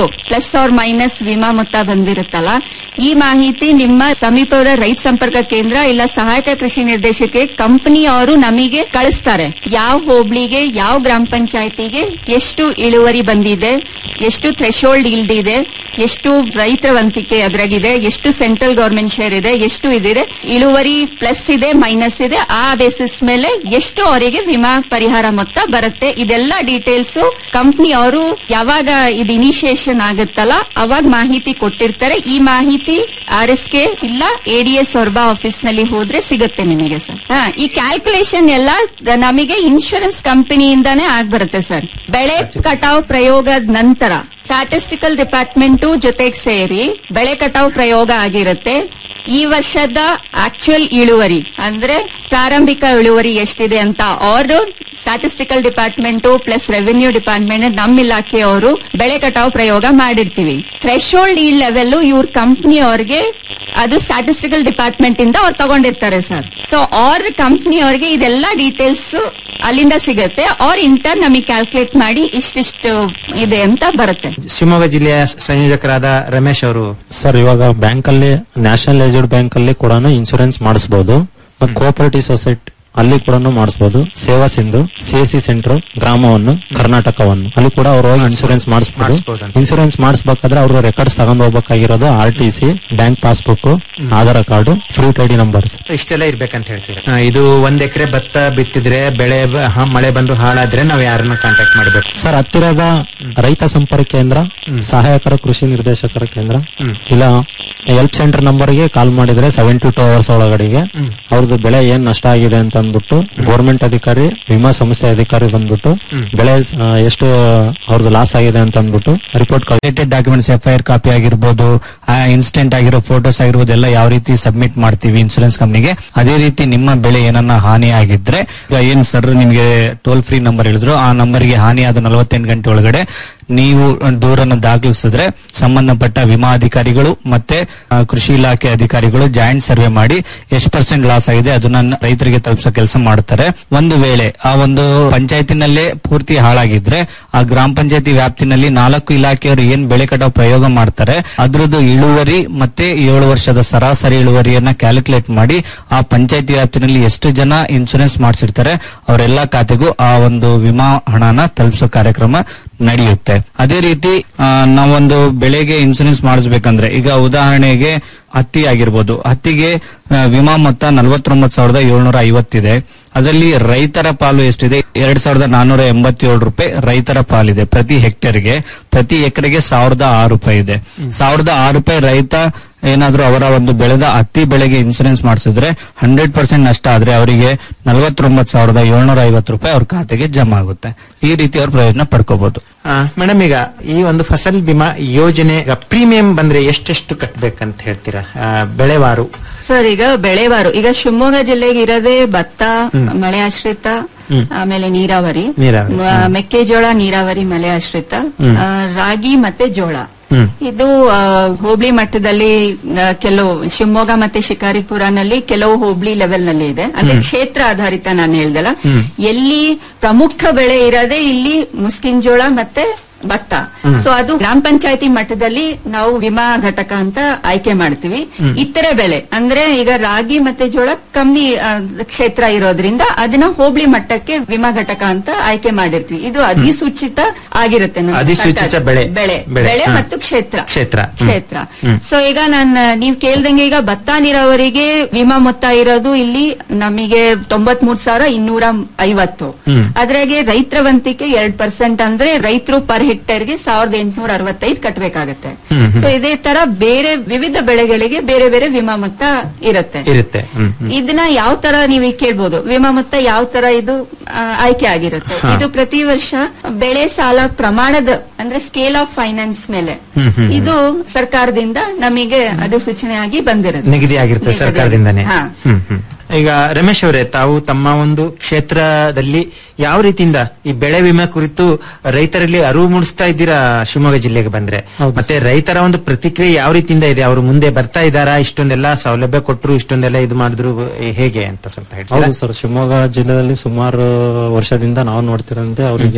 ಪ್ಲಸ್ ಆರ್ ಮೈನಸ್ ವಿಮಾ ಮೊತ್ತ ಬಂದಿರುತ್ತಲ್ಲ ಈ ಮಾಹಿತಿ ನಿಮ್ಮ ಸಮೀಪದ ರೈತ ಸಂಪರ್ಕ ಕೇಂದ್ರ ಇಲ್ಲ ಸಹಾಯಕ ಕೃಷಿ ನಿರ್ದೇಶಕ್ಕೆ ಕಂಪನಿ ಅವರು ನಮಗೆ ಕಳಿಸ್ತಾರೆ ಯಾವ ಹೋಬಳಿಗೆ ಯಾವ ಗ್ರಾಮ ಪಂಚಾಯತಿಗೆ ಎಷ್ಟು ಇಳುವರಿ ಬಂದಿದೆ ಎಷ್ಟು ಥ್ರೆಶೋಲ್ಡ್ ಇಲ್ಡ್ ಇದೆ ಎಷ್ಟು ರೈತರ ವಂತಿಕೆ ಅದ್ರಾಗಿದೆ ಎಷ್ಟು ಸೆಂಟ್ರಲ್ ಗವರ್ಮೆಂಟ್ ಶೇರ್ ಇದೆ ಎಷ್ಟು ಇದಿದೆ ಇಳುವರಿ ಪ್ಲಸ್ ಇದೆ ಮೈನಸ್ ಇದೆ ಆ ಬೇಸಿಸ್ ಮೇಲೆ ಎಷ್ಟು ಅವರಿಗೆ ವಿಮಾ ಪರಿಹಾರ ಮೊತ್ತ ಬರುತ್ತೆ ಇದೆಲ್ಲ ಡೀಟೇಲ್ಸ್ ಕಂಪ್ನಿ ಅವರು ಯಾವಾಗ ಇದು ಇನಿಷಿಯೇಷನ್ ಆಗುತ್ತಲ್ಲ ಅವಾಗ ಮಾಹಿತಿ ಕೊಟ್ಟಿರ್ತಾರೆ ಈ ಮಾಹಿತಿ ಆರ್ ಎಸ್ ಕೆ ಇಲ್ಲ ಎಡಿಎಸ್ ಸೊರ್ಬಾ ಆಫೀಸ್ ನಲ್ಲಿ ಹೋದ್ರೆ ಸಿಗುತ್ತೆ ನಿಮಗೆ ಸರ್ ಹಾ, ಈ ಕ್ಯಾಲ್ಕುಲೇಷನ್ ಎಲ್ಲ ದ- ನಮಗೆ ಇನ್ಶೂರೆನ್ಸ್ ಕಂಪನಿಯಿಂದಾನೇ ಆಗ್ಬರುತ್ತೆ ಸರ್ ಬೆಳೆ ಕಟಾವ್ ಪ್ರಯೋಗದ ನಂತರ ಸ್ಟಾಟಿಸ್ಟಿಕಲ್ ಡಿಪಾರ್ಟ್ಮೆಂಟ್ ಜೊತೆಗೆ ಸೇರಿ ಬೆಳೆ ಕಟಾವ್ ಪ್ರಯೋಗ ಆಗಿರುತ್ತೆ ಈ ವರ್ಷದ ಆಕ್ಚುಯಲ್ ಇಳುವರಿ ಅಂದ್ರೆ ಪ್ರಾರಂಭಿಕ ಇಳುವರಿ ಎಷ್ಟಿದೆ ಅಂತ ಅವರು statistical department plus revenue department ನಮ್ಮ ಇಲಾಖೆಯವರು ಬೆಳೆ ಕಟಾವು ಪ್ರಯೋಗ ಮಾಡಿರ್ತೀವಿ ಥ್ರೆಶೋಲ್ಡ್ ಈ ಲೆವೆಲ್ ಇವ್ರ ಕಂಪ್ನಿ ಅವ್ರಿಗೆ ಅದು ಸ್ಟಾಟಿಸ್ಟಿಕಲ್ ಡಿಪಾರ್ಟ್ಮೆಂಟ್ ಇಂದ ಅವ್ರು ತಗೊಂಡಿರ್ತಾರೆ ಸರ್ ಸೊ ಅವ್ರ ಕಂಪ್ನಿ ಅವ್ರಿಗೆ ಇದೆಲ್ಲ ಡೀಟೇಲ್ಸ್ ಅಲ್ಲಿಂದ ಸಿಗುತ್ತೆ ಅವ್ರ ಇಂಟರ್ ನಮಗೆ ಕ್ಯಾಲ್ಕುಲೇಟ್ ಮಾಡಿ ಇಷ್ಟಿಷ್ಟು ಇದೆ ಅಂತ ಬರುತ್ತೆ ಶಿವಮೊಗ್ಗ ಜಿಲ್ಲೆಯ ಸಂಯೋಜಕರಾದ ರಮೇಶ್ ಅವರು ಸರ್ ಇವಾಗ ಬ್ಯಾಂಕ್ ಅಲ್ಲಿ ನ್ಯಾಷನಲ್ ಏಜ್ಡ್ ಬ್ಯಾಂಕ್ ಅಲ್ಲಿ ಕೂಡ ಇನ್ಶೂರೆನ್ಸ್ ಮಾಡಿಸಬಹುದು ಕೋಆಪರೇಟಿವ್ ಸೊಸೈಟಿ ಅಲ್ಲಿ ಕೂಡ ಮಾಡಿಸಬಹುದು ಸೇವಾ ಸಿಂಧು ಸಿಎಸ್ಸಿ ಸೆಂಟರ್ ಗ್ರಾಮವನ್ನು ಕರ್ನಾಟಕವನ್ನು ಅಲ್ಲಿ ಕೂಡ ಅವರು ಹೋಗಿ ಇನ್ಶೂರೆನ್ಸ್ ಮಾಡಿಸಬಹುದು ಮಾಡಿಸ್ಬೋದಂತೆ. ಇನ್ಶೂರೆನ್ಸ್ ಮಾಡಿಸ್ಬೇಕಾದ್ರೆ ಅವ್ರ ರೆಕಾರ್ಡ್ಸ್ ತಗೊಂಡ್ ಹೋಗ್ಬೇಕಾಗಿರೋದು R T C bank passbook Aadhaar card fruit ID numbers ಇಷ್ಟೆಲ್ಲ ಇರ್ಬೇಕಂತ ಹೇಳ್ತೀವಿ ಆ, ಇದು ಒಂದ್ ಎಕರೆ ಭತ್ತ ಬಿತ್ತಿದ್ರೆ ಬೆಳೆ ಬ- ಹ- ಮಳೆ ಬಂದು ಹಾಳಾದ್ರೆ ನಾವ್ ಯಾರನ್ನ ಕಾಂಟ್ಯಾಕ್ಟ್ ಮಾಡ್ಬೇಕು ಸರ್ ಹತ್ತಿರದ ರೈತ ಸಂಪರ್ಕ ಕೇಂದ್ರ ಸಹಾಯಕರ ಕೃಷಿ ನಿರ್ದೇಶಕರ ಕೇಂದ್ರ ಇಲ್ಲ ಹೆಲ್ಪ್ ಸೆಂಟರ್ ನಂಬರ್ಗೆ ಕಾಲ್ ಮಾಡಿದ್ರೆ ಸೆವೆನ್ ಟು ಟೂ ಅವರ್ಸ್ ಒಳಗಡೆಗೆ ಅವ್ರದ್ದು ಬೆಳೆ ಏನ್ ನಷ್ಟ ಆಗಿದೆ ಅಂತ ಅಂದ್ಬಿಟ್ಟು ಗೌರ್ಮೆಂಟ್ ಅಧಿಕಾರಿ ವಿಮಾ ಸಂಸ್ಥೆ ಅಧಿಕಾರಿ ಬಂದ್ಬಿಟ್ಟು ಬೆಳೆ ಆ, ಎಷ್ಟು ಅವ್ರದ್ದು ಲಾಸ್ ಆಗಿದೆ ಅಂತ ಅಂದ್ಬಿಟ್ಟು report related documents F I R copy ಆಗಿರ್ಬೋದು ಇನ್ಸ್ಟೆಂಟ್ ಆಗಿರೋ ಫೋಟೋಸ್ ಆಗಿರ್ಬೋದು ಎಲ್ಲ ಯಾವ ರೀತಿ ಸಬ್ಮಿಟ್ ಮಾಡ್ತೀವಿ ಇನ್ಸೂರೆನ್ಸ್ ಕಂಪ್ನಿಗೆ ಅದೇ ರೀತಿ ನಿಮ್ಮ ಬೆಳೆ ಏನನ್ನ ಹಾನಿ ಆಗಿದ್ರೆ ಈಗ ಏನ್ ಸರ್ ನಿಮಗೆ ಟೋಲ್ ಫ್ರೀ ನಂಬರ್ ಹೇಳಿದ್ರು ಆ ನಂಬರ್ಗೆ ಹಾನಿಯಾದ ನಲವತ್ತೆಂಟು ಗಂಟೆ ಒಳಗಡೆ ನೀವು ದೂರನ್ನು ದಾಖಲಿಸಿದ್ರೆ ಸಂಬಂಧಪಟ್ಟ ವಿಮಾ ಅಧಿಕಾರಿಗಳು ಮತ್ತೆ ಆ, ಕೃಷಿ ಇಲಾಖೆ ಅಧಿಕಾರಿಗಳು ಜಾಯಿಂಟ್ ಸರ್ವೆ ಮಾಡಿ ಎಷ್ಟು ಪರ್ಸೆಂಟ್ ಲಾಸ್ ಆಗಿದೆ ಅದನ್ನ ರೈತರಿಗೆ ತಲುಪಿಸೋ ಕೆಲಸ ಮಾಡ್ತಾರೆ ಒಂದು ವೇಳೆ ಆ ಒಂದು ಪಂಚಾಯತಿನಲ್ಲೇ ಪೂರ್ತಿ ಹಾಳಾಗಿದ್ರೆ ಆ ಗ್ರಾಮ ಪಂಚಾಯತಿ ವ್ಯಾಪ್ತಿನಲ್ಲಿ ನಾಲ್ಕು ಇಲಾಖೆಯವರು ಏನ್ ಬೆಳೆ ಕಟಾವು ಪ್ರಯೋಗ ಮಾಡ್ತಾರೆ ಅದ್ರದ್ದು ಇಳುವರಿ ಮತ್ತೆ ಏಳು ವರ್ಷದ ಸರಾಸರಿ ಇಳುವರಿಯನ್ನ ಕ್ಯಾಲ್ಕುಲೇಟ್ ಮಾಡಿ ಆ ಪಂಚಾಯತಿ ವ್ಯಾಪ್ತಿನಲ್ಲಿ ಎಷ್ಟು ಜನ ಇನ್ಸೂರೆನ್ಸ್ ಮಾಡಿಸಿರ್ತಾರೆ ಅವರೆಲ್ಲ ಖಾತೆಗೂ ಆ ಒಂದು ವಿಮಾ ಹಣನ ತಲುಪಿಸೋ ಕಾರ್ಯಕ್ರಮ ನಡೆಯುತ್ತೆ ಅದೇ ರೀತಿ ಆ, ನಾವೊಂದು ಬೆಳೆಗೆ ಇನ್ಸೂರೆನ್ಸ್ ಮಾಡಿಸ್ಬೇಕಂದ್ರೆ ಈಗ ಉದಾಹರಣೆಗೆ ಹತ್ತಿ ಆಗಿರ್ಬೋದು ಹತ್ತಿಗೆ ಆ, ವಿಮಾ ಮೊತ್ತ ನಲವತ್ತೊಂಬತ್ತು ಸಾವಿರದ ಏಳ್ನೂರ ಐವತ್ತಿದೆ ಅದರಲ್ಲಿ ರೈತರ ಪಾಲು ಎಷ್ಟಿದೆ ಎರಡ್ ಸಾವಿರದ ನಾನ್ನೂರ ಎಂಬತ್ತೇಳು ರೂಪಾಯಿ ರೈತರ ಪಾಲಿದೆ ಪ್ರತಿ ಹೆಕ್ಟೇರ್ಗೆ ಪ್ರತಿ ಎಕರೆಗೆ ಸಾವಿರದ ಆರು ರೂಪಾಯಿ ಇದೆ ಸಾವಿರದ ಆರು ರೂಪಾಯಿ ರೈತ ಏನಾದ್ರೂ ಅವರ ಒಂದು ಬೆಳೆದ ಹತ್ತಿ ಬೆಳೆಗೆ ಇನ್ಸೂರೆನ್ಸ್ ಮಾಡಿಸಿದ್ರೆ ಹಂಡ್ರೆಡ್ ಪರ್ಸೆಂಟ್ ನಷ್ಟ ಆದ್ರೆ ಅವರಿಗೆ ನಲವತ್ತೊಂಬತ್ತು ಸಾವಿರದ ಏಳ್ನೂರ ಐವತ್ತು ರೂಪಾಯಿ ಅವ್ರ ಖಾತೆಗೆ ಜಮಾ ಆಗುತ್ತೆ ಈ ರೀತಿ ಅವ್ರ ಪ್ರಯೋಜನ ಪಡ್ಕೋಬಹುದು ಮೇಡಮ್ ಈಗ ಈ ಒಂದು ಫಸಲ್ ಬಿಮಾ ಯೋಜನೆ ಪ್ರೀಮಿಯಂ ಬಂದ್ರೆ ಎಷ್ಟೆಷ್ಟು ಕಟ್ಬೇಕಂತ ಹೇಳ್ತೀರಾ ಆ, ಬೆಳೆವಾರು ಸರ್ ಈಗ ಬೆಳೆವಾರು ಈಗ ಶಿವಮೊಗ್ಗ ಜಿಲ್ಲೆಗೆ ಇರೋದೇ ಭತ್ತ ಮಳೆ ಆಶ್ರಿತ ಹ್ಮ್. ಆಮೇಲೆ ನೀರಾವರಿ ನೀರಾವರಿ, ಮ- ಮೆಕ್ಕೆಜೋಳ ನೀರಾವರಿ ಮಳೆ ಆಶ್ರಿತ ಹ್ಮ್. ಆ, ರಾಗಿ ಮತ್ತೆ ಜೋಳ ಹ್ಮ್. ಇದು ಆ, ಹೋಬಳಿ ಮಟ್ಟದಲ್ಲಿ ಆ, ಕೆಲವು ಶಿವಮೊಗ್ಗ ಮತ್ತೆ ಶಿಕಾರಿಪುರನಲ್ಲಿ ಕೆಲವು ಹೋಬಳಿ ಲೆವೆಲ್ ನಲ್ಲಿ ಇದೆ ಅಂದ್ರೆ ಹ್ಮ್. ಕ್ಷೇತ್ರ ಆಧಾರಿತ ನಾನು ಹೇಳ್ದಲ್ಲ ಹ್ಮ್. ಎಲ್ಲಿ ಪ್ರಮುಖ ಬೆಳೆ ಇರೋದೇ ಇಲ್ಲಿ ಮುಸ್ಕಿನ್ ಜೋಳ ಮತ್ತೆ ಭತ್ತ ಹ್ಮ್. ಸೊ ಅದು ಗ್ರಾಮ ಪಂಚಾಯತಿ ಮಟ್ಟದಲ್ಲಿ ನಾವು ವಿಮಾ ಘಟಕ ಅಂತ ಆಯ್ಕೆ ಮಾಡ್ತೀವಿ ಹ್ಮ್. ಇತರೆ ಬೆಳೆ ಅಂದ್ರೆ ಈಗ ರಾಗಿ ಮತ್ತೆ ಜೋಳ ಕಮ್ಮಿ ಆ, ಕ್ಷೇತ್ರ ಇರೋದ್ರಿಂದ ಅದನ್ನ ಹೋಬಳಿ ಮಟ್ಟಕ್ಕೆ ವಿಮಾ ಘಟಕ ಅಂತ ಆಯ್ಕೆ ಮಾಡಿರ್ತೀವಿ ಇದು ಅಧಿಸೂಚಿತ ಆಗಿರುತ್ತೆ ನಮ್ಮ ಅಧಿಸೂಚಿತ ಸರ್ಕಾರ- ಬೆಳೆ. ಬೆಳೆ ಬೆಳೆ, ಬೆಳೆ ಹಾ. ಮತ್ತು ಕ್ಷೇತ್ರ ಕ್ಷೇತ್ರ ಹ್ಮ್. ಕ್ಷೇತ್ರ ಹ್ಮ್. ಸೊ ಈಗ ನಾನು ನೀವ್ ಕೇಳ್ದಂಗೆ ಈಗ ಭತ್ತ ನೀರಾವರಿಗೆ ವಿಮಾ ಮೊತ್ತ ಇರೋದು ಇಲ್ಲಿ ನಮಗೆ ತೊಂಬತ್ ಮೂರ್ ಸಾವಿರ ಇನ್ನೂರ ಐವತ್ತು ಹ್ಮ್. ಅದ್ರಾಗೆ ರೈತರ ವಂತಿಕೆ ಎರಡ್ ಪರ್ಸೆಂಟ್ ಅಂದ್ರೆ ರೈತರು ಪರ್ ಹೆಕ್ಟೇರ್ಗೆ ಸಾವಿರದ ಎಂಟುನೂರ ಅರವತ್ತೈದು ಕಟ್ಟಬೇಕಾಗತ್ತೆ ಹ್ಮ್, ಹ್ಮ್. ಸೊ ಇದೇ ತರ ಬೇರೆ ವಿವಿಧ ಬೆಳೆಗಳಿಗೆ ಬೇರೆ ಬೇರೆ ವಿಮಾ ಮೊತ್ತ ಇರುತ್ತೆ ಇರುತ್ತೆ ಹ್ಮ್, ಹ್ಮ್. ಇದನ್ನ ಯಾವ ತರ ನೀವು ಈಗ ಕೇಳ್ಬೋದು ವಿಮಾ ಮೊತ್ತ ಯಾವ ತರ ಇದು ಆ, ಆಯ್ಕೆ ಆಗಿರುತ್ತೆ ಹಾ. ಇದು ಪ್ರತಿ ವರ್ಷ ಬೆಳೆ ಸಾಲ ಪ್ರಮಾಣದ ಅಂದ್ರೆ ಸ್ಕೇಲ್ ಆಫ್ ಫೈನಾನ್ಸ್ ಮೇಲೆ ಹ್ಮ್, ಹ್ಮ್, ಹ್ಮ್. ಇದು ಸರ್ಕಾರದಿಂದ ನಮಗೆ ಅದು ಸೂಚನೆಯಾಗಿ ಬಂದಿರುತ್ತೆ ನಿಗದಿ ಆಗಿರುತ್ತೆ ನಿಗದಿ. ಸರ್ಕಾರದಿಂದಾನೇ ಹಾ. ಹ್ಮ್, ಹ್ಮ್. ಈಗ ರಮೇಶ್ ಅವರೇ ತಾವು ತಮ್ಮ ಒಂದು ಕ್ಷೇತ್ರದಲ್ಲಿ ಯಾವ ರೀತಿಯಿಂದ ಈ ಬೆಳೆ ವಿಮೆ ಕುರಿತು ರೈತರಲ್ಲಿ ಅರಿವು ಮೂಡಿಸ್ತಾ ಇದ್ದೀರಾ ಶಿವಮೊಗ್ಗ ಜಿಲ್ಲೆಗೆ ಬಂದ್ರೆ ಮತ್ತೆ ರೈತರ ಒಂದು ಪ್ರತಿಕ್ರಿಯೆ ಯಾವ ರೀತಿಯಿಂದ ಇದೆ ಅವರು ಮುಂದೆ ಬರ್ತಾ ಇದ್ದಾರಾ ಇಷ್ಟೊಂದೆಲ್ಲ ಸೌಲಭ್ಯ ಕೊಟ್ಟರು ಇಷ್ಟೊಂದೆಲ್ಲ ಇದು ಮಾಡಿದ್ರು ಹೇಗೆ ಅಂತ ಸ್ವಲ್ಪ ಹೇಳ್ತೀರಾ ಹೌದು ಸರ್ ಶಿವಮೊಗ್ಗ ಜಿಲ್ಲೆಯಲ್ಲಿ ಸುಮಾರು ವರ್ಷದಿಂದ ನಾವು ನೋಡ್ತಿರಂತೆ ಅವರಿಗೆ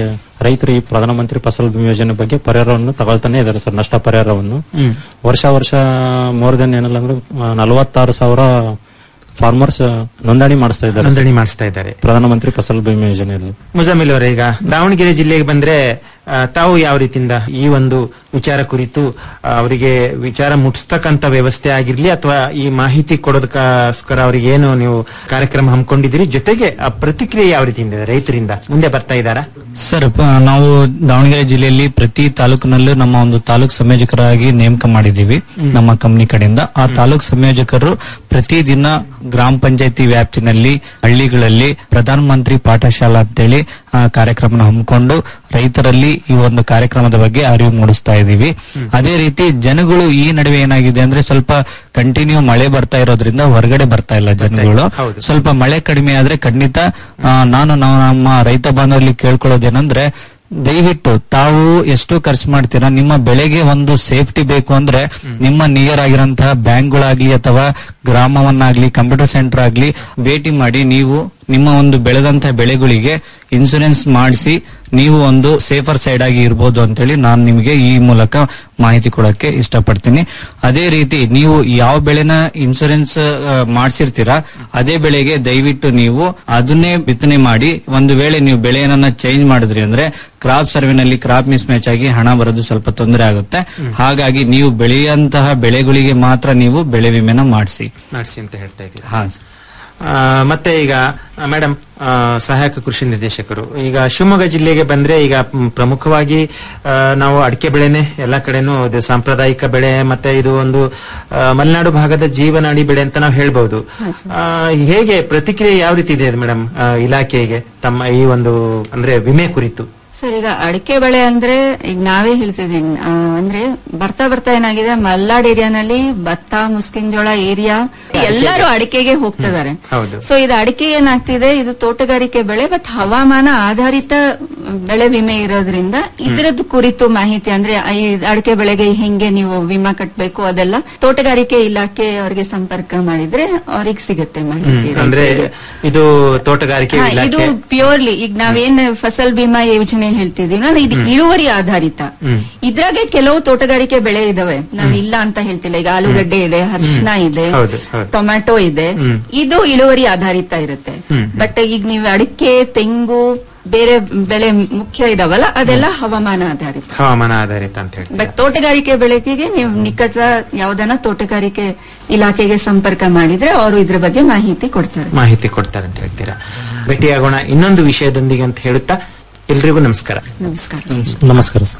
ರೈತರು ಈ ಪ್ರಧಾನಮಂತ್ರಿ ಫಸಲ್ ಬಿಮಾ ಯೋಜನೆ ಬಗ್ಗೆ ಪರಿಹಾರವನ್ನು ತಗೊಳ್ತಾನೆ ಇದ್ದಾರೆ ಸರ್ ನಷ್ಟ ಪರಿಹಾರವನ್ನು ಹ್ಮ್. ವರ್ಷ ವರ್ಷ ಮೋರ್ ದೆನ್ ಏನಿಲ್ಲ ಅಂದ್ರೆ ನಲವತ್ತಾರು ಸಾವಿರ ಫಾರ್ಮರ್ಸ್ ನೋಂದಣಿ ಮಾಡಿಸ್ತಾ ಇದ್ದಾರೆ ನೋಂದಣಿ ಮಾಡಿಸ್ತಾ ಇದ್ದಾರೆ ಪ್ರಧಾನಮಂತ್ರಿ ಫಸಲ್ ಬಿಮಾ ಯೋಜನೆಯಲ್ಲಿ ಮುಜಾಮಿಲ್ ಅವರೇ ಈಗ ದಾವಣಗೆರೆ ಜಿಲ್ಲೆಗೆ ಬಂದ್ರೆ ಆ, ತಾವು ಯಾವ ರೀತಿಯಿಂದ ಈ ಒಂದು ವಿಚಾರ ಕುರಿತು ಆ, ಅವರಿಗೆ ವಿಚಾರ ಮುಟ್ಟಿಸ್ತಕ್ಕಂತ ವ್ಯವಸ್ಥೆ ಆಗಿರ್ಲಿ ಅಥವಾ ಈ ಮಾಹಿತಿ ಕೊಡೋದಕ್ಕೋಸ್ಕರ ಅವರಿಗೆ ಏನು ನೀವು ಕಾರ್ಯಕ್ರಮ ಹಮ್ಮಿಕೊಂಡಿದ್ದೀರಿ ಜೊತೆಗೆ ಆ ಪ್ರತಿಕ್ರಿಯೆ ಯಾವ ರೀತಿಯಿಂದ ಇದೆ ರೈತರಿಂದ ಮುಂದೆ ಬರ್ತಾ ಇದ್ದಾರಾ ಸರ್ ಪ- ನಾವು ದಾವಣಗೆರೆ ಜಿಲ್ಲೆಯಲ್ಲಿ ಪ್ರತಿ ತಾಲೂಕಿನಲ್ಲೂ ನಮ್ಮ ಒಂದು ತಾಲೂಕು ಸಂಯೋಜಕರಾಗಿ ನೇಮಕ ಮಾಡಿದ್ದೀವಿ ನಮ್ಮ ಕಂಪನಿ ಕಡೆಯಿಂದ ಆ ತಾಲೂಕು ಸಂಯೋಜಕರು ಪ್ರತಿದಿನ ಗ್ರಾಮ ಪಂಚಾಯತಿ ವ್ಯಾಪ್ತಿನಲ್ಲಿ ಹಳ್ಳಿಗಳಲ್ಲಿ ಪ್ರಧಾನ ಮಂತ್ರಿ ಪಾಠಶಾಲಾ ಅಂತೇಳಿ ಆ ಕಾರ್ಯಕ್ರಮನ ಹಮ್ಮಿಕೊಂಡು ರೈತರಲ್ಲಿ ಈ ಒಂದು ಕಾರ್ಯಕ್ರಮದ ಬಗ್ಗೆ ಅರಿವು ಮೂಡಿಸ್ತಾ ಇದ್ದೀವಿ ಅದೇ ರೀತಿ ಜನಗಳು ಈ ನಡುವೆ ಏನಾಗಿದೆ ಅಂದ್ರೆ ಸ್ವಲ್ಪ ಕಂಟಿನ್ಯೂ ಮಳೆ ಬರ್ತಾ ಇರೋದ್ರಿಂದ ಹೊರಗಡೆ ಬರ್ತಾ ಇಲ್ಲ ಜನಗಳು ಹೌದು. ಸ್ವಲ್ಪ ಮಳೆ ಕಡಿಮೆ ಆದ್ರೆ ಖಂಡಿತ ಆ, ನಾನು ನಾವು ನಮ್ಮ ರೈತ ಬಾಂಧವರಲ್ಲಿ ಕೇಳ್ಕೊಳ್ಳೋದೇನಂದ್ರೆ ದಯವಿಟ್ಟು ತಾವು ಎಷ್ಟು ಖರ್ಚು ಮಾಡ್ತೀರಾ ನಿಮ್ಮ ಬೆಳೆಗೆ ಒಂದು ಸೇಫ್ಟಿ ಬೇಕು ಅಂದ್ರೆ ನಿಮ್ಮ ನಿಯರ್ ಆಗಿರಂತಹ ಬ್ಯಾಂಕ್ಗಳಾಗ್ಲಿ ಅಥವಾ ಗ್ರಾಮವನ್ನಾಗ್ಲಿ ಕಂಪ್ಯೂಟರ್ ಸೆಂಟರ್ ಆಗ್ಲಿ ಭೇಟಿ ಮಾಡಿ ನೀವು ನಿಮ್ಮ ಒಂದು ಬೆಳೆದಂತಹ ಬೆಳೆಗಳಿಗೆ ಇನ್ಸೂರೆನ್ಸ್ ಮಾಡಿಸಿ ನೀವು ಒಂದು ಸೇಫರ್ ಸೈಡ್ ಆಗಿ ಇರ್ಬೋದು ಅಂತೇಳಿ ನಾನು ನಿಮಗೆ ಈ ಮೂಲಕ ಮಾಹಿತಿ ಕೊಡಕ್ಕೆ ಇಷ್ಟಪಡ್ತೀನಿ ಅದೇ ರೀತಿ ನೀವು ಯಾವ ಬೆಳೆನ ಇನ್ಸೂರೆನ್ಸ್ ಮಾಡಿಸಿರ್ತೀರಾ ಅದೇ ಬೆಳೆಗೆ ದಯವಿಟ್ಟು ನೀವು ಅದನ್ನೇ ಬಿತ್ತನೆ ಮಾಡಿ ಒಂದು ವೇಳೆ ನೀವು ಬೆಳೆಯನ್ನ ಚೇಂಜ್ ಮಾಡಿದ್ರಿ ಅಂದ್ರೆ ಕ್ರಾಪ್ ಸರ್ವೆನಲ್ಲಿ ಕ್ರಾಪ್ ಮಿಸ್ ಮ್ಯಾಚ್ ಆಗಿ ಹಣ ಬರೋದು ಸ್ವಲ್ಪ ತೊಂದರೆ ಆಗುತ್ತೆ ಹಾಗಾಗಿ ನೀವು ಬೆಳೆಯುವಂತಹ ಬೆಳೆಗಳಿಗೆ ಮಾತ್ರ ನೀವು ಬೆಳೆ ವಿಮೆನ ಮಾಡಿಸಿ ಮಾಡಿಸಿ ಅಂತ ಹೇಳ್ತಾ ಇದ್ದೀರಾ ಹಾ ಆ, ಮತ್ತೆ ಈಗ ಮೇಡಮ್ ಸಹಾಯಕ ಕೃಷಿ ನಿರ್ದೇಶಕರು ಈಗ ಶಿವಮೊಗ್ಗ ಜಿಲ್ಲೆಗೆ ಬಂದ್ರೆ ಈಗ ಮ್, ಪ್ರಮುಖವಾಗಿ ಆ, ನಾವು ಅಡಿಕೆ ಬೆಳೆನೆ ಎಲ್ಲಾ ಕಡೆನೂ ಇದು ಸಾಂಪ್ರದಾಯಿಕ ಬೆಳೆ ಮತ್ತೆ ಇದು ಒಂದು ಆ, ಮಲೆನಾಡು ಭಾಗದ ಜೀವನಾಡಿ ಬೆಳೆ ಅಂತ ನಾವು ಹೇಳ್ಬಹುದು ಆ, ಹೇಗೆ ಪ್ರತಿಕ್ರಿಯೆ ಯಾವ ರೀತಿ ಇದೆ ಮೇಡಮ್ ಇಲಾಖೆಗೆ ತಮ್ಮ ಈ ಒಂದು ಅಂದ್ರೆ ವಿಮೆ ಕುರಿತು ಸರ್ ಈಗ ಅಡಿಕೆ ಬೆಳೆ ಅಂದ್ರೆ ಈಗ ನಾವೇ ಹೇಳ್ತಿದೀನಿ ಆ, ಅಂದ್ರೆ ಬರ್ತಾ ಬರ್ತಾ ಏನಾಗಿದೆ ಮಲ್ನಾಡ್ ಏರಿಯಾನಲ್ಲಿ ಭತ್ತ ಮುಸ್ಕಿನ್ ಜೋಳ ಏರಿಯಾ ಎಲ್ಲರೂ ಅಡಿಕೆಗೆ ಹೋಗ್ತಿದ್ದಾರೆ ಹೌದು ಸೊ ಇದು ಅಡಿಕೆ ಏನಾಗ್ತಿದೆ ಇದು ತೋಟಗಾರಿಕೆ ಬೆಳೆ ಮತ್ತು ಹವಾಮಾನ ಆಧಾರಿತ ಬೆಳೆ ವಿಮೆ ಇರೋದ್ರಿಂದ ಇದರದ್ದು ಕುರಿತು ಮಾಹಿತಿ ಅಂದ್ರೆ ಈ ಅಡಿಕೆ ಬೆಳೆಗೆ ಹೆಂಗೆ ನೀವು ವಿಮಾ ಕಟ್ಟಬೇಕು ಅದೆಲ್ಲ ತೋಟಗಾರಿಕೆ ಇಲಾಖೆ ಅವರಿಗೆ ಸಂಪರ್ಕ ಮಾಡಿದ್ರೆ ಅವ್ರಿಗೆ ಸಿಗುತ್ತೆ ಮಾಹಿತಿ ಅಂದ್ರೆ ರೈತರಿಗೆ. ಇದು ತೋಟಗಾರಿಕೆ ಹಾ, ಇದು ಇಲಾಖೆ ಪ್ಯೂರ್ಲಿ ಈಗ ನಾವೇನ್ ಫಸಲ್ ಬಿಮಾ ಯೋಜನೆ ಹೇಳ್ತಿದೀವಿ ಅಂದ್ರೆ ಇದು ಇಳುವರಿ ಆಧಾರಿತ ಹ್ಮ್. ಇದ್ರಾಗೆ ಕೆಲವು ತೋಟಗಾರಿಕೆ ಬೆಳೆ ಇದಾವೆ ನಾವ್ ಇಲ್ಲ ಅಂತ ಹೇಳ್ತಿಲ್ಲ ಈಗ ಆಲೂಗಡ್ಡೆ ಇದೆ ಅರಿಶಿನ ಇದೆ ಹೌದು ಹೌದು ಟೊಮ್ಯಾಟೊ ಇದೆ ಹ್ಮ್. ಇದು ಇಳುವರಿ ಆಧಾರಿತ ಇರುತ್ತೆ ಹ್ಮ್. ಬಟ್ ಈಗ ನೀವು ಅಡಿಕೆ ತೆಂಗು ಬೇರೆ ಬೆಳೆ ಮುಖ್ಯ ಇದಾವಲ್ಲ ಅದೆಲ್ಲ ಹವಾಮಾನ ಆಧಾರಿತ ಹವಾಮಾನ ಆಧಾರಿತ ಅಂತ ಹೇಳಿ ಬಟ್ ತೋಟಗಾರಿಕೆ ಬೆಳೆಗೆ ನೀವು ನಿಕಟ ಯಾವ್ದನ್ನ ತೋಟಗಾರಿಕೆ ಇಲಾಖೆಗೆ ಸಂಪರ್ಕ ಮಾಡಿದ್ರೆ ಅವರು ಇದ್ರ ಬಗ್ಗೆ ಮಾಹಿತಿ ಕೊಡ್ತಾರೆ ಮಾಹಿತಿ ಕೊಡ್ತಾರೆ ಅಂತ ಹೇಳ್ತೀರಾ ಭೇಟಿಯಾಗೋಣ ಇನ್ನೊಂದು ವಿಷಯದೊಂದಿಗೆ ಅಂತ ಹೇಳುತ್ತಾ ಎಲ್ರಿಗೂ ನಮಸ್ಕಾರ ನಮಸ್ಕಾರ ನಮಸ್ಕಾರ ಸರ್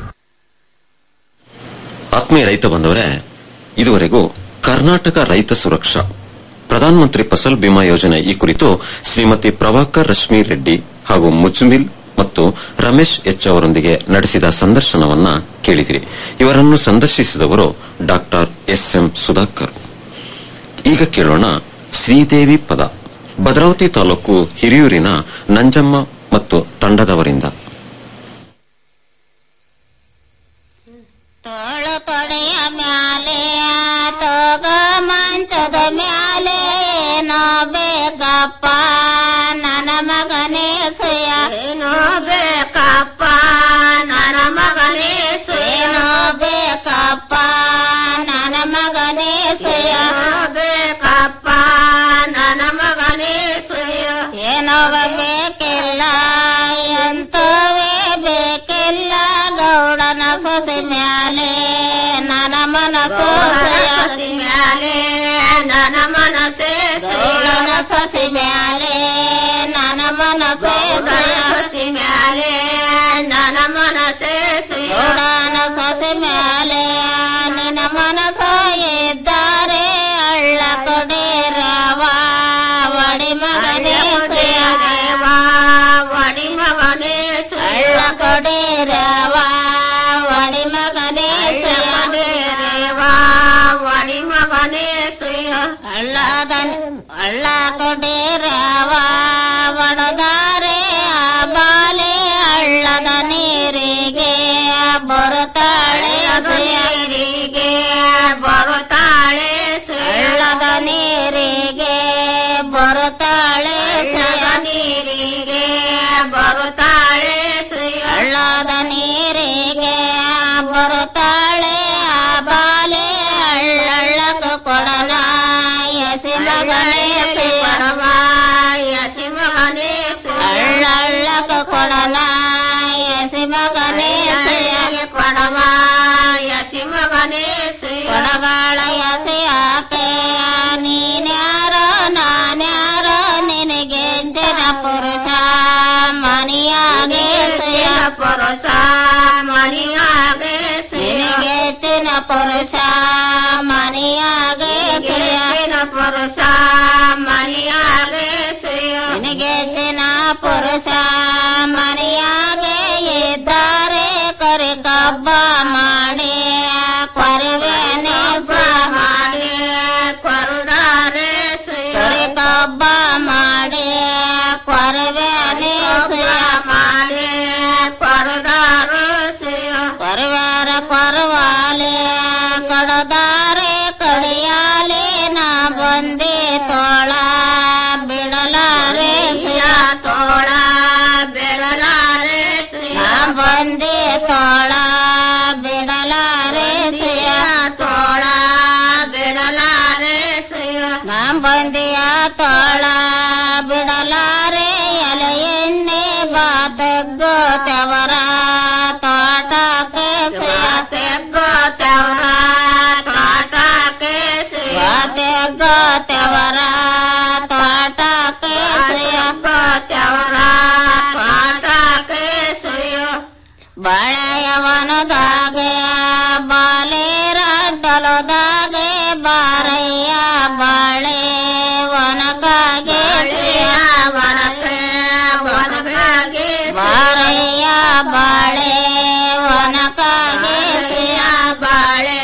ಆತ್ಮೀಯ ರೈತ ಬಂದವರೇ ಇದುವರೆಗೂ ಕರ್ನಾಟಕ ರೈತ ಸುರಕ್ಷಾ ಪ್ರಧಾನಮಂತ್ರಿ ಫಸಲ್ ಬಿಮಾ ಯೋಜನೆ ಈ ಕುರಿತು ಶ್ರೀಮತಿ ಪ್ರಭಾಕರ್ ರಶ್ಮಿ ರೆಡ್ಡಿ ಹಾಗೂ ಮುಜ್ಮಿಲ್ ಮತ್ತು ರಮೇಶ್ ಎಚ್ ಅವರೊಂದಿಗೆ ನಡೆಸಿದ ಸಂದರ್ಶನವನ್ನ ಕೇಳಿದಿರಿ ಇವರನ್ನು ಸಂದರ್ಶಿಸಿದವರು ಡಾಕ್ಟರ್ ಎಸ್ ಎಂ ಸುಧಾಕರ್ ಈಗ ಕೇಳೋಣ ಶ್ರೀದೇವಿ ಪದ ಭದ್ರಾವತಿ ತಾಲೂಕು ಹಿರಿಯೂರಿನ ನಂಜಮ್ಮ ಮತ್ತು ತಂಡದವರಿಂದ ತೋಳು ತೊಡೆಯ ಮ್ಯಾಲೆ ತೋಗ ಮಂಚದ ಮ್ಯಾಲೆ ಏನೋ ಬೇಕಪ್ಪ ನನ್ನ ಮಗನೇ ಸುಯ ಏನೋ ಬೇಕಪ್ಪ ನನ್ನ ಮಗನೇ ಸುಯನೋ ಬೇಕಪ್ಪ ನನ್ನ ಮಗನೇ ಸುಯ ಬೇಕಪ್ಪ ನನ್ನ ಮಗನೇ ಸುಯ ಏನೋ ಬೇಕಿಲ್ಲ ಎಂತವೇ ಬೇಕಿಲ್ಲ ಗೌಡನ ಸೊಸೆ ಮ್ಯಾಲೆ ನನ್ನ ಮನಸ್ಸು ಸೊಸೆ ಮ್ಯಾಲೆ ನನ್ನ ಮನಸ್ಸೆ ಗೌಡನ ಸೊಸೆ ಮ್ಯಾಲೆ ನನ್ನ ಮನಸ್ಸೆ ಸೊಸೆ ಮ್ಯಾಲೆ ನನ್ನ ಮನಸ್ಸೆ ಗೌಡನ ಸೊಸೆ ಮ್ಯಾಲೆ ನಿನ್ನ ಮನಸ್ಸ ಇದ್ದಾರೆ ಅಳ್ಳ ಕೊಡಿರವ ಒಡಿ ಮಗನೇ ಸುಯವ ಒಡಿ ಮಗನೇ ಅಳ್ಳ ಕೊಡಿರವ ಒಡಿ ಮಗನೇ ಸುಯವ ಒಡಿ ಮಗನೇ ಸುಯ ಅಳ್ಳದನ್ ಅಳ್ಳ ಕೊಡಿರವ ಒಡದಾರೆ ಆ ಬಾಲೆ ಹಳ್ಳದ ನೀರಿಗೆ ಬರುತ್ತಾಳೆ ನೀರಿಗೆ ಬರುತ್ತಾಳೆ ಹಳ್ಳದ ನೀರಿಗೆ ಬರುತ್ತಾಳೆ ನೀರಿಗೆ ಬರುತ್ತಾಳೆ ಹಳ್ಳ ಹಳ್ಳದ ನೀರಿಗೆ ಬರುತ್ತಾಳೆ ಆ ಬಾಲೆ ಹಳ್ಳಳ್ಳಕ ಕೊಡನ ಯಸಿ ಮಗನೇ ಯಸಿ ಮಗನೇ ಹಳ್ಳಳ್ಳಕ ಕೊಡನ ಯಸಿ ಮಗನೇ ಕೊಡವ ಯಸಿ ಮಗನೇ ಕೊಡಗಾಳ ಯಸಿ ಆಕೆ ನೀನ್ಯಾರೋ ನಾನ್ಯಾರೋ ನಿನಗೆ ಜನ ಪುರುಷ ಮನಿಯಾಗೆ ಪುರುಷ ಮನಿಯಾಗೆ ನಿನಗೆ ಚಿನ ಪುರುಷ ಮನಿಯಾಗೆ ಚಿನ ಪುರುಷ ಮನಿಯಾಗೆ ನಿನಗೆ ಚಿನ ಪುರುಷ ಮನಿಯಾಗೆ ಇದ್ದಾರೆ ಕರೆ ಕಬ್ಬ ಮಾಡಿ ಕೊರವೇನೆ ಮಾಡಿ ಕೊರದಾರೆ ಕರೆ ಕಬ್ಬ ಮಾಡಿ ಕೊರವೇನೆ ಮಾಡಿ ಕೊರದಾರು ಕೊರವಾರ ಕೊರವಾಲೆ ಕಡದಾರೆ ಕಡಿಯಾಲೆ ನಾ ಬಂದೆ ತೋಳ ಬಿಡಲಾರೆ ಸಿಯ ತೋಳ ಬಿಡಲಾರೆ ನಾ ಬಂದೆ ತೋಳ ಬಿಡಲಾರೆ ಸಿಯ ತೋಳ ಬಿಡಲಾರೆ ಸಿಯ ನಾ ಬಂದೆಯ ತೋಳ ಬಿಡಲಾರೆ ಎಲ ಎಣ್ಣೆ ಬಾತಗ್ಗೋ ತೆವರ ತೋಟಕ್ಕೆ ಸಿಯ ತೆಗ್ಗೋ ತೆವರ ತೋಟಕ್ಕೆ ಸಿಯ ತೆಗ್ಗೋ ತೆವರ ತೋಟಕ್ಕೆ ಸಿಯ ತೆವರ ತೋಟಕ್ಕೆ ಸಿಯ ಬಳೆಯವನದಾಗೆ ಬಾಲೇರ ಡಲದಾಗೆ ಬಾರಯ್ಯ ಬಾಳೆ ವನಕಾಗೆ ವನಕೆ ವನಕಾಗೆ ಬಾರಯ್ಯ ಬಾಳೆ ವನಕಾಗೆ ಬಾಳೆ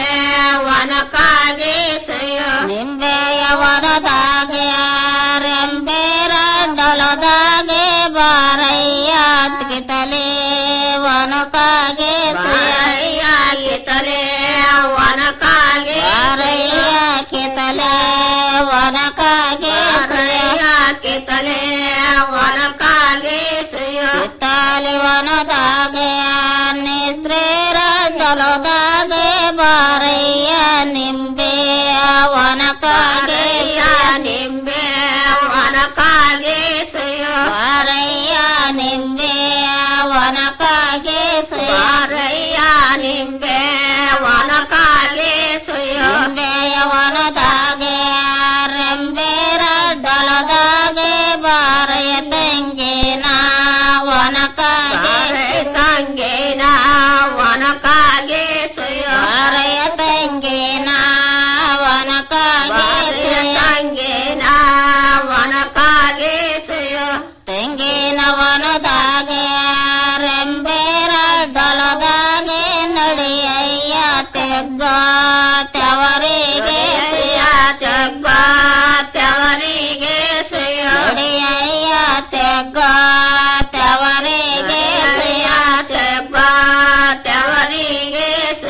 ವನಕಾಗೆ ನಿಂಬೆಯ ವನದಾಗೆ ರೆಂಬೇರ ಡಲದಾಗೆ ಬಾರಯ್ಯ ಕಿತಲೆ ವನಕಾಗೆ ಕಿತಲೆ ವನಕಾಗೆ ಬಾರಯ್ಯ ಕಿತಲೆ ವನಕಾಗೆ ಕಿತಲೆ ವನಕಾಗೆ ಕಿತ್ತಲೆ ವನದಾಗೆ ನಿಸ್ತ್ರೇರ ಡಲದಾಗೆ ಬಾರಯ್ಯ ನಿಂಬೆ ವನಕಾಗೆ ನಿಂಬೆ ವನಕಾಗೆ ಬಾರಯ್ಯ ನಿಂಬೆ ವನಕಾಗೆ ಬಾರಯ್ಯ ನಿಂಬೆ ವನಕಾಗೆ ನಿಂಬೆಯ ವನದಾಗೆ ರೆಂಬೇರ ಡಲದಾಗೆ ಬಾರಯ್ಯ ತಂಗಿನ ವನಕಾಗೆ ತಂಗಿನ ವನಕಾಗೆ ಬಾರಯ್ಯ ತಂಗಿನ ವನಕಾಗೆ ತಂಗಿನ ವನಕಾಗೆ ತೆಂಗಿನ ವನದಾಗೆ ರೆಂಬೇರ ಡಲದಾಗೆ ನಡಿಯಯ್ಯ ತೆಗ್ಗ ತೆವರಿಗೆ ತೆಗ್ಗ ತೆವರಿಗೆ ನಡಿಯಯ್ಯ ತೆಗ್ಗ ತೆವರಿಗೆ ತೆಗ್ಗ ತೆವರಿಗೆ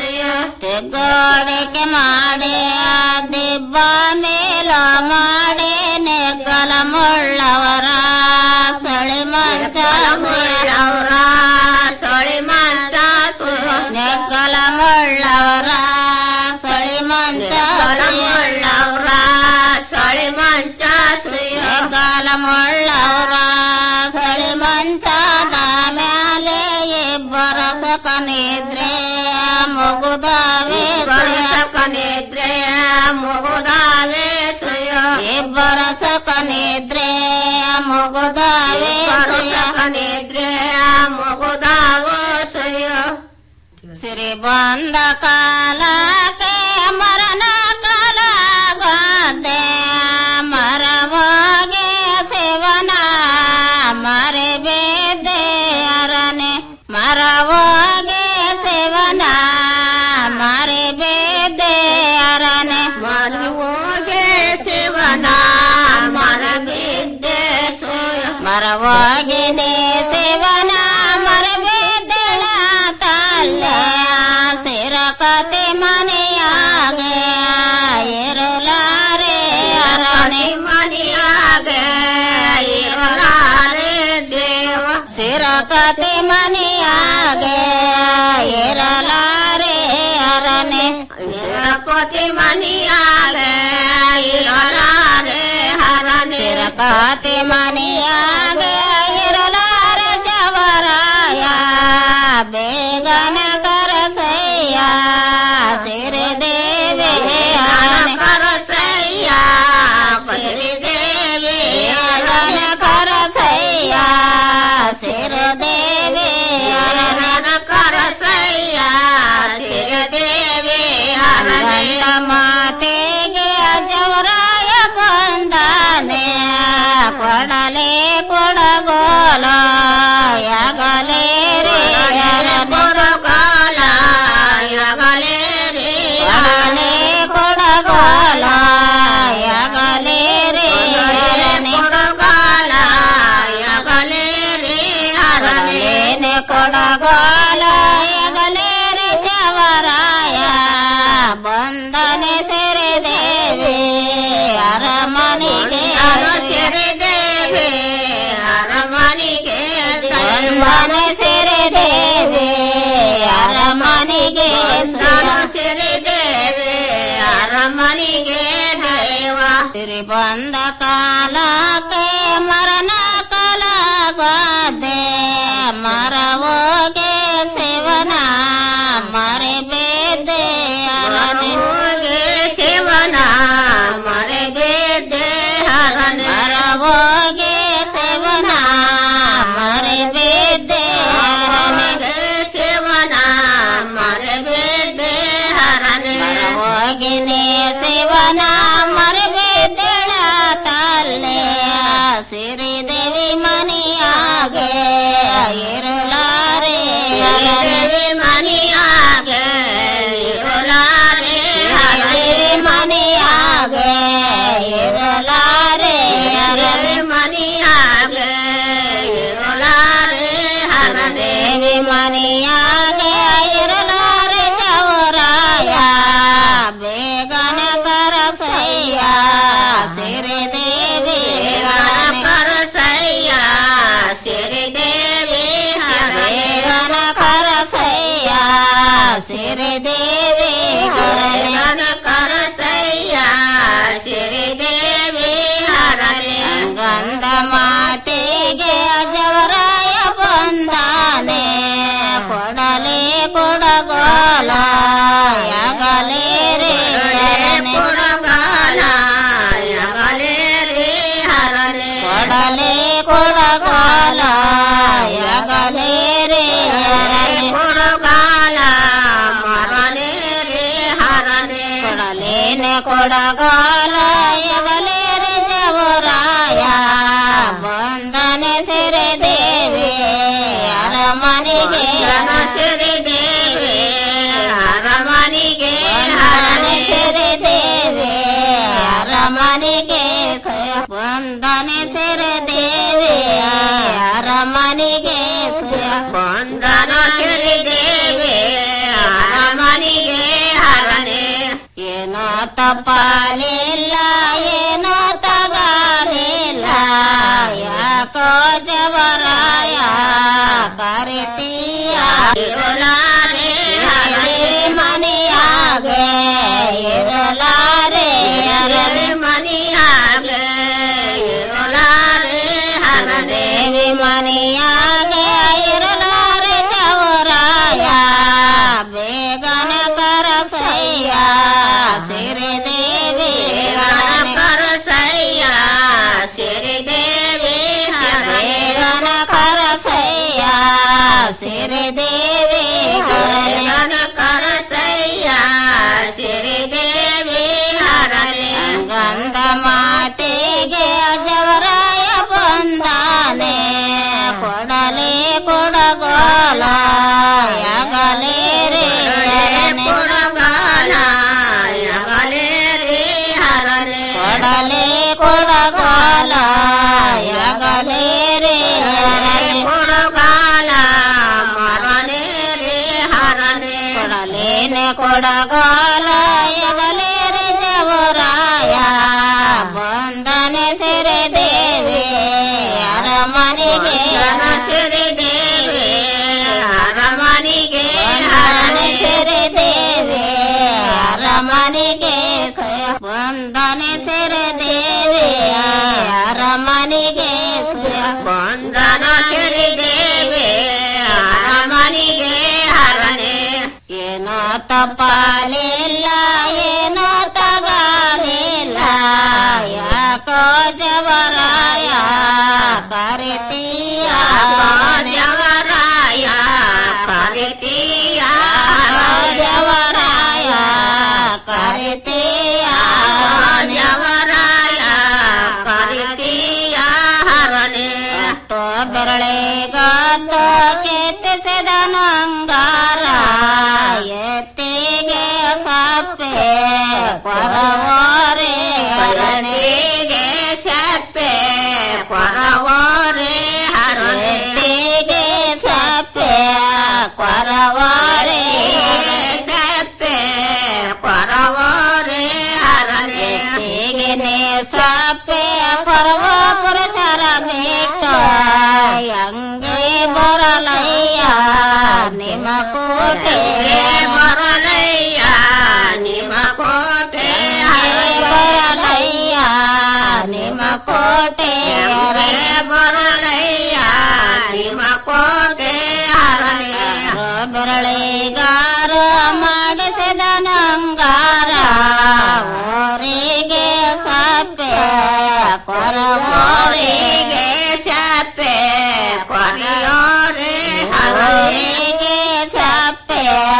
ತೆಗ್ಗೋಡಿಕೆ ಮಾಡಿ ದಿಬ್ಬ ಮೇಲ ಮಾಡಿ ನೆಗ್ಗಲ ಮುಳ್ಳವರ ಸಳಿ ಮಂಚ ಸುಯರವರ ಸಳಿ ಮಂಚ ನೆಗ್ಗಲ ಮುಳ್ಳವರ ಸಳಿ ಮಂಚ ಮುಳ್ಳವರ ಸಳಿ ಮಂಚ ನೆಗ್ಗಲ ಮುಳ್ಳವರ ಸಳಿ ಮಂಚದ ಮ್ಯಾಲೆ ಇಬ್ಬರ ಸಕನಿದ್ರೆ ಮುಗುದಾವೆ ಸಕನಿದ್ರೆ ಮುಗುದಾವೆ ಇಬ್ಬರ ಸಕನಿದ್ರೆ ಮುಗುದಾವೆ ಸಕನಿದ್ರೆ ಮುಗುದಾವ ಸಿರಿ ಬಂದ ಕಾಲಕ್ಕೆ ಮರಣ ಕಾಲಾಗೋದೆ ಮರವಾಗೆ ಸೇವನ ಮರೆ ಬೇದೆ ಅರನೆ ಮರವಾಗೆ ಸೇವನ ಮರೆ ಬೇದೆ ಅರನೆ ಮರವಾಗೆ ಸೇವನ ಮರ ಬಿದ್ದೆ ಮರವಾಗಿನೇ ಸೇವನ ಮರ ಬಿದ್ದಳ ತಲ್ಲ ಸಿರ ಕತೆ ಮನೆಯಾಗೆ ಇರಲಾರೆ ಅರನೆ ಮನೆಯಾಗೆ ಇರಲಾರೆ ದೇವ ಸಿರ ಕತೆ ಮನೆಯಾಗೆ ಪತಿ ಮನಿಯಾಗೆ ಇರಲಾರೆ ಹರನೆ ಸಿರಕಾತಿ ಮನಿಯಾಗೆ ಇರಲಾರೆ ಜವರಾಯ ಬೇಗನ ಕರಸಯ್ಯ ಸಿರಿದೇವಿ ಹರನೆ ಕರಸಯ್ಯ ಸಿರಿದೇವಿ ಬೇಗನ ಕರಸಯ್ಯ ಸಿರಿದೇವಿ ಹರನ ಕರಸಯ್ಯ ಸಿರಿದೇವಿ ಹರನ ಮಾತೆಗೆ ಅಜವರಾಯ ಬಂದಾನೆ ಕೊಡಲೆ ಕೊಡಗೋಲ ಯಾಗಲೇ ರೇ ಕೊಡಗೋಲ ಯಾಗಲೇ ರೇ ಕೊಡಲೆ ಕೊಡಗೋಲ ಯಾಗಲೇ ರೇ ಕೊಡಗೋಲ ಯಾಗಲೇ ರೇ ಹರಲೇನೆ ಕೊಡಗೋಲ ಯಾಗಲೇ ರೇ ಜವರಾಯ ಬಂದನೆ ಸೆರೆ ದೇವಿ ಅರಮನಿಗೆ ಸೆರೆ ದೇವಿ ಅರಮನಿಗೆ ಬಂದನೆ ಸೆರೆ ದೇವಿ ಅರಮನಿಗೆ ಸೆರೆ ದೇವಿ ಅರಮನಿಗೆ ದೇವ ಸಿರಿ ಬಂದ ಕಾಲಕ್ಕೆ ಮರಣ ಕಲಾಗದೆ ಮರವೋಗೆ ಸೇವನ ಮರೆ ಬೇದೆ ಅರನಿಗೆ ಸೇವನ ಮರೆ ಬೇದೆ ಹರನೆ ಮರವೋಗೆ ಸೇವನ ಮರೆ ಬೇದೆ ಹರನಿಗೆ ಸೇವನ ಮರೆ ಬೇದೆ ಹರನೆ ಹೋಗಿನೇ ಸೇವನ ಮರೆ ಬೇದಳ ತಲ್ಲೆ ಸಿರಿ ದೇವಿ ಮನಿಯಾಗೆ ಇರುಲಾರೆ ದೇವಿ ಮನಿಯಾಗೆ ಇರುಲಾರೆ ದೇವಿ ಮನಿಯಾಗೆ ಇರುಲಾರೆ ದೇವಿ ಮನಿಯಾಗೆ ಇರುಲಾರೆ ಹರ ದೇವಿ ಮನಿಯಾಗೆ ಇರುಲಾರೆ ಜವರಾಯ ಬೇಗನ ಕರಸಯ್ಯ ಸಿರಿ ದೇವಿ ಕರಸಯ್ಯ ಸಿರಿ ದೇವಿ ಬೇಗನ ಕರಸಯ್ಯ ಸಿರಿ ದೇವಿ ಗರನ ಕರಸಯ್ಯ ಸಿರಿ ದೇವಿ ಹರನೆ ಗಂಧ ಮಾತೆಗೆ ಅಜವರಾಯ ಬಂದಾನೆ ಕೊಡಲೆ ಕೊಡಗೋಲ ಯಾಗಲೇ ರೇ ಹರನೆ ಕೊಡಗಾಲ ಯಾಗಲೇ ರೇ ಹರನೆ ಕೊಡಲೆ ಕೊಡಗಾಲ ಯಾಗಲೇ ರೇ ಹರನೆ ಕೊಡಗಾಲ ಮರನೆ ರೇ ಹರನೆ ಕೊಡಲೇನೆ ಕೊಡಗಾಲ ಯಗಲೇ ರೇ ಜವರಾಯ ಬಂದನೆ ಸೆರೆ ದೇವಿ ಅರಮನಿಗೆ ಸೆರೆ ದೇವಿ ಅರಮನಿಗೆ ಹರನೆ ಸೆರೆ ದೇವಿ ಅರಮನಿಗೆ ಬಂದನೆ ಸೆರೆ ದೇವಿ ಅರಮನಿಗೆ ಬಂದನ ಸೆರೆ ದೇವಿ ಅರಮನಿಗೆ ಹರನೆ ಏನೋ ತಪ್ಪಾಲಿಲ್ಲ ಏನೋ ತಗಾಲಿಲ್ಲ ಯಾಕೋ ಜವರಾಯ ಕರಿತೀಯ ಇರಲಾರೆ ದೇವಿ ಮನೆಯಾಗೆ ಇರಲಾರೆ ಅರವಿ ಮನೆಯಾಗೆ ಇರಲಾರೆ ಹರ ದೇವಿ ಮನೆಯಾಗೆ ಇರಲಾರೆ ಜವರಾಯ ಬೇಗನ ಕರಸಯ್ಯ ಸಿರಿ ದೇವಿ ಕರಸಯ್ಯ ಸಿರಿ ದೇವಿ ಬೇಗನ ಕರಸಯ್ಯ ಸಿರಿ ದೇವಿ ಗರನ ಕರಸಯ್ಯ ಸಿರಿ ದೇವಿ ಹರನೆ ಗಂಧ ಮಾತೆಗೆ ಅಜವರಾಯ ಬಂದಾನೆ ಕೊಡಲೆ ಕೊಡಗೋಲ ಯಾಗಲೇ ರೇ ಹರನೆ ಕೊಡಗಾಲ ಯಾಗಲೇ ರೇ ಹರನೆ ಕೊಡಲೆ ಕೊಡಗಾಲ ಯಾಗಲೇ ರೇ ಹರನೆ ಕೊಡಗಾಲ ಮರನೆ ರೇ ಹರನೆ ಕೊಡಲೇನೆ ಕೊಡಗಾಲ ಯಗಲೇ ರೇ ಜವರಾಯ ಬಂದನೆ ಸೆರೆ ದೇವಿ ಅರಮನಿಗೆ ಸೆರೆ ದೇವಿ ಅರಮನಿಗೆ ಹರನೆ ಸೆರೆ ದೇವಿ ಅರಮನೆ ತಪಾಲಿಲ್ಲ ಏನೋ ತಗಾಲಿಲ್ಲ ಯಾಕೋ ಜವರಾಯ ಕರಿತೀಯ ಜವರಾಯ ಕರಿತೀಯ ಜವರಾಯ ಕರಿತೀಯ ಜವರಾಯ ಕರಿತೀಯ ಹರನೆ ತೋ ಬೆರಳೆಗಾತ ಕೆತ್ತಿಸಿದನು ಅಂಗಾರ ಎತ್ತಿಗೆ ಸಪ್ಪೆ ಕೊರವೋರೆ ಹರಣಿಗೆ ಸಪ್ಪೆ ಕೊರವೋರೆ ಹರಣಿಗೆ ಸಪ್ಪೆ ಕೊರವೋರೆ ಸಪ್ಪೆ ಕೊರವೋರೆ ಹರಣಿಗೆ ಸಪ್ಪೆ ಕೊರವ ಪುರುಷರ ಬಿಟ್ಟ ಹಂಗೆ ಬರಲಯ್ಯ ನಿಮ್ಮ ಕೋಟೆ ಬರಲಯ್ಯ ನಿಮ್ಮ ಕೋಟೆ ಬರಲಯ್ಯ ನಿಮ್ಮ ಕೋಟೆ ಬರಲಯ್ಯ ನಿಮ್ಮ ಕೋಟೆ ಬೆರಳಿಗಾರ ಮಾಡಿಸಿದ ನಂಗಾರ ಊರಿಗೆ ಸಪ್ಪೆ ಕೊರವೋರಿಗೆ ಸಪ್ಪೆ ಕೊರೆಯೋರೆ ಹರಿಗೆ ಸಪ್ಪೆ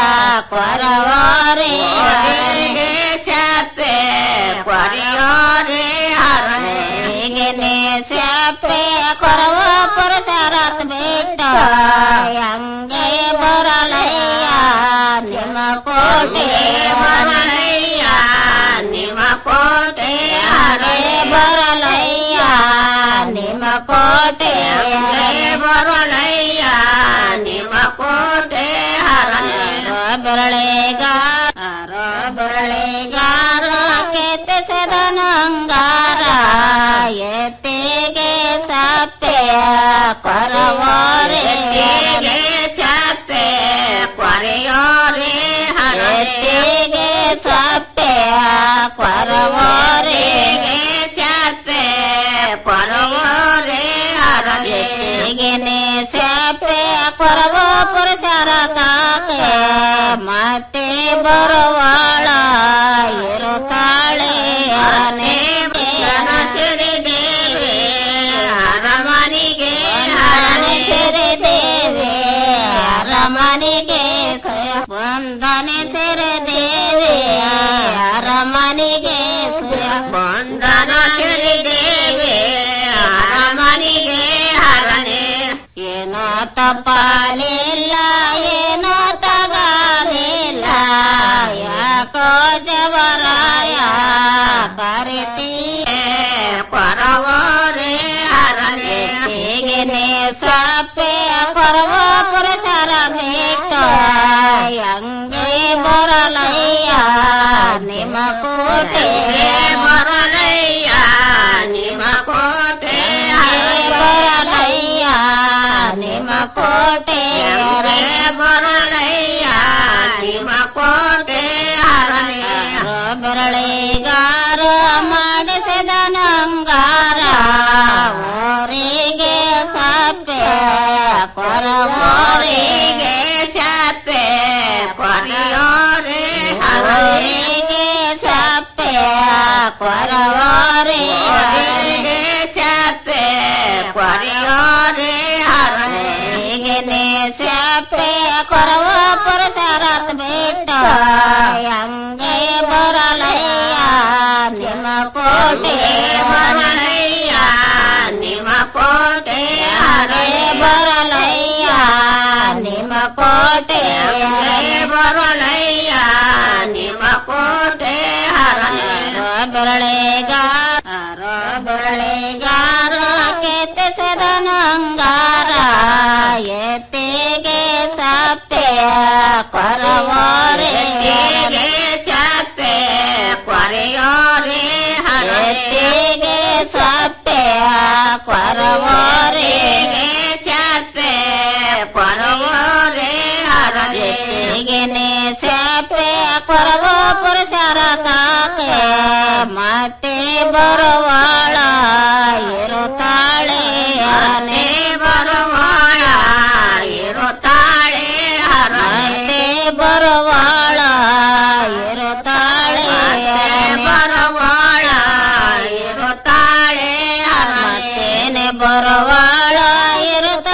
ಕೊರವೋರಿಗೆ ಸಪ್ಪೆ ಕೊರೆಯೋರೆ ಹರಿಗೆ ಸಪ್ಪೆ ಕೊರವ ಪುರುಷರತ್ ಬಿಟ್ಟ ಹಂಗೆ ಬರಲಯ್ಯ ನಿಮ್ಮ ಕೋಟೆ ಬರಲಯ್ಯ ನಿಮ್ಮ ಕೋಟೆ ಹರೇ ಬರಲಯ್ಯ ನಿಮ್ಮ ಕೋಟೆ ಬರಲಯ್ಯ ನಿಮ್ಮ ಕೋಟೆ ಹರೇ ಬೆರಳೆಗಾರ ಬೆರಳೆಗಾರ ಕೆತ್ತಿಸಿದ ನಂಗಾರ ಎತ್ತಿಗೆ ಸಪ್ಪೆ ಕೊರವೋರೆ ಸಪ್ಪೆ ಕೊರೆಯೋರೆ ಎತ್ತಿಗೆ ಸಪ್ಪೆ ಕೊರವೋರೆ ಸಪ್ಪೆ ಕೊರವೋರೆ ಹರಳಿಗೆ ಸಪ್ಪೆ ಕೊರವ ಪುರುಷರ ತಾಕೆ ಮತ್ತೆ ಬರುವಾಳ ಇರುತ್ತಾಳೆ ಅರನೇ ಸಿರಿದೇವಿ ಅರಮನಿಗೆ ಹರನೆ ಸಿರಿದೇವಿ ಅರಮನಿಗೆ ಬಂಧನೆ ಸಿರಿದೇವಿ ಅರಮನಿಗೆ ಬಂಧನ ಸಿರಿದೇವಿ ಅರಮನಿಗೆ ಹರನೆ ಏನೋ ತಪಾಲಿಲ್ಲ ಏನೋ ತಗಾಲಿಲ್ಲ ಯಾಕೋ ಜವರಾಯ ಕರಿತೀಯ ಕೊರವೋರೆ ಹರನೆ ಹೀಗೆನೆ ಸಪ್ಪೆ ಕೊರವ ಪುರುಷರ ಬಿಟ್ಟ ಹಂಗೆ ಬರಲಯ್ಯ ನಿಮ್ಮ ಕೋಟೆ ಬರಲಯ್ಯ ನಿಮ್ಮ ಕೋಟೆ ಬರಲಯ್ಯ ನಿಮ್ಮ ಕೋಟೆ ಬರಲಯ್ಯ ನಿಮ್ಮ ಕೋಟೆ ಹರನೆ ಬೆರಳಿಗಾರ ಮಾಡಿಸಿದ ನಂಗಾರ ಊರಿಗೆ ಸಪ್ಪೆ ಕೊರವೋರಿಗೆ ಸಪ್ಪೆ ಕೊರೆಯೋರೆ ಹರರಿಗೆ ಸಪ್ಪೆ ಕೊರವೋರಿಗೆ ಸಪ್ಪೆ ಕೊರೆಯೋರೆ ಹರರಿಗೆ ಸಪ್ಪೆ ಕೊರವ ಪುರುಷರತ್ ಬಿಟ್ಟ ಹಂಗೆ ಬರಲಯ್ಯ ನಿಮ್ಮ ಕೋಟೆ ಬರಲಯ್ಯ ನಿಮ್ಮ ಕೋಟೆ ಹಾಗೆ ಬರಲಯ್ಯ ನಿಮ್ಮ ಕೋಟೆ ಬರಲಯ್ಯ ನಿಮ್ಮ ಕೋಟೆ ಬೆರಳೆಗಾರ ಬೆರಳೆಗಾರ ಕೆತ್ತಿಸಿದ ನಂಗಾರ ಎತ್ತಿಗೆ ಸಪ್ಪೆ ಕೊರವೋರೆ ಸಪ್ಪೆ ಕೊರೆಯೋರೆ ಎತ್ತಿಗೆ ಸಪ್ಪೆ ಕೊರವೋರೆ ಸಪ್ಪೆ ಕೊರವೋರೆ ಎತ್ತಿಗೆ ಸಪ್ಪೆ ಕೊರವ ಪುರುಷರ ತಾಕೆ ಮತ್ತೆ ಬರುವಾಳ ಇರುತ್ತಾಳೆ ಹರನೆ ಬರುವಾಳ ಇರುತ್ತಾಳೆ ಹರನೆ ಬರುವಾಳ ಬರುವ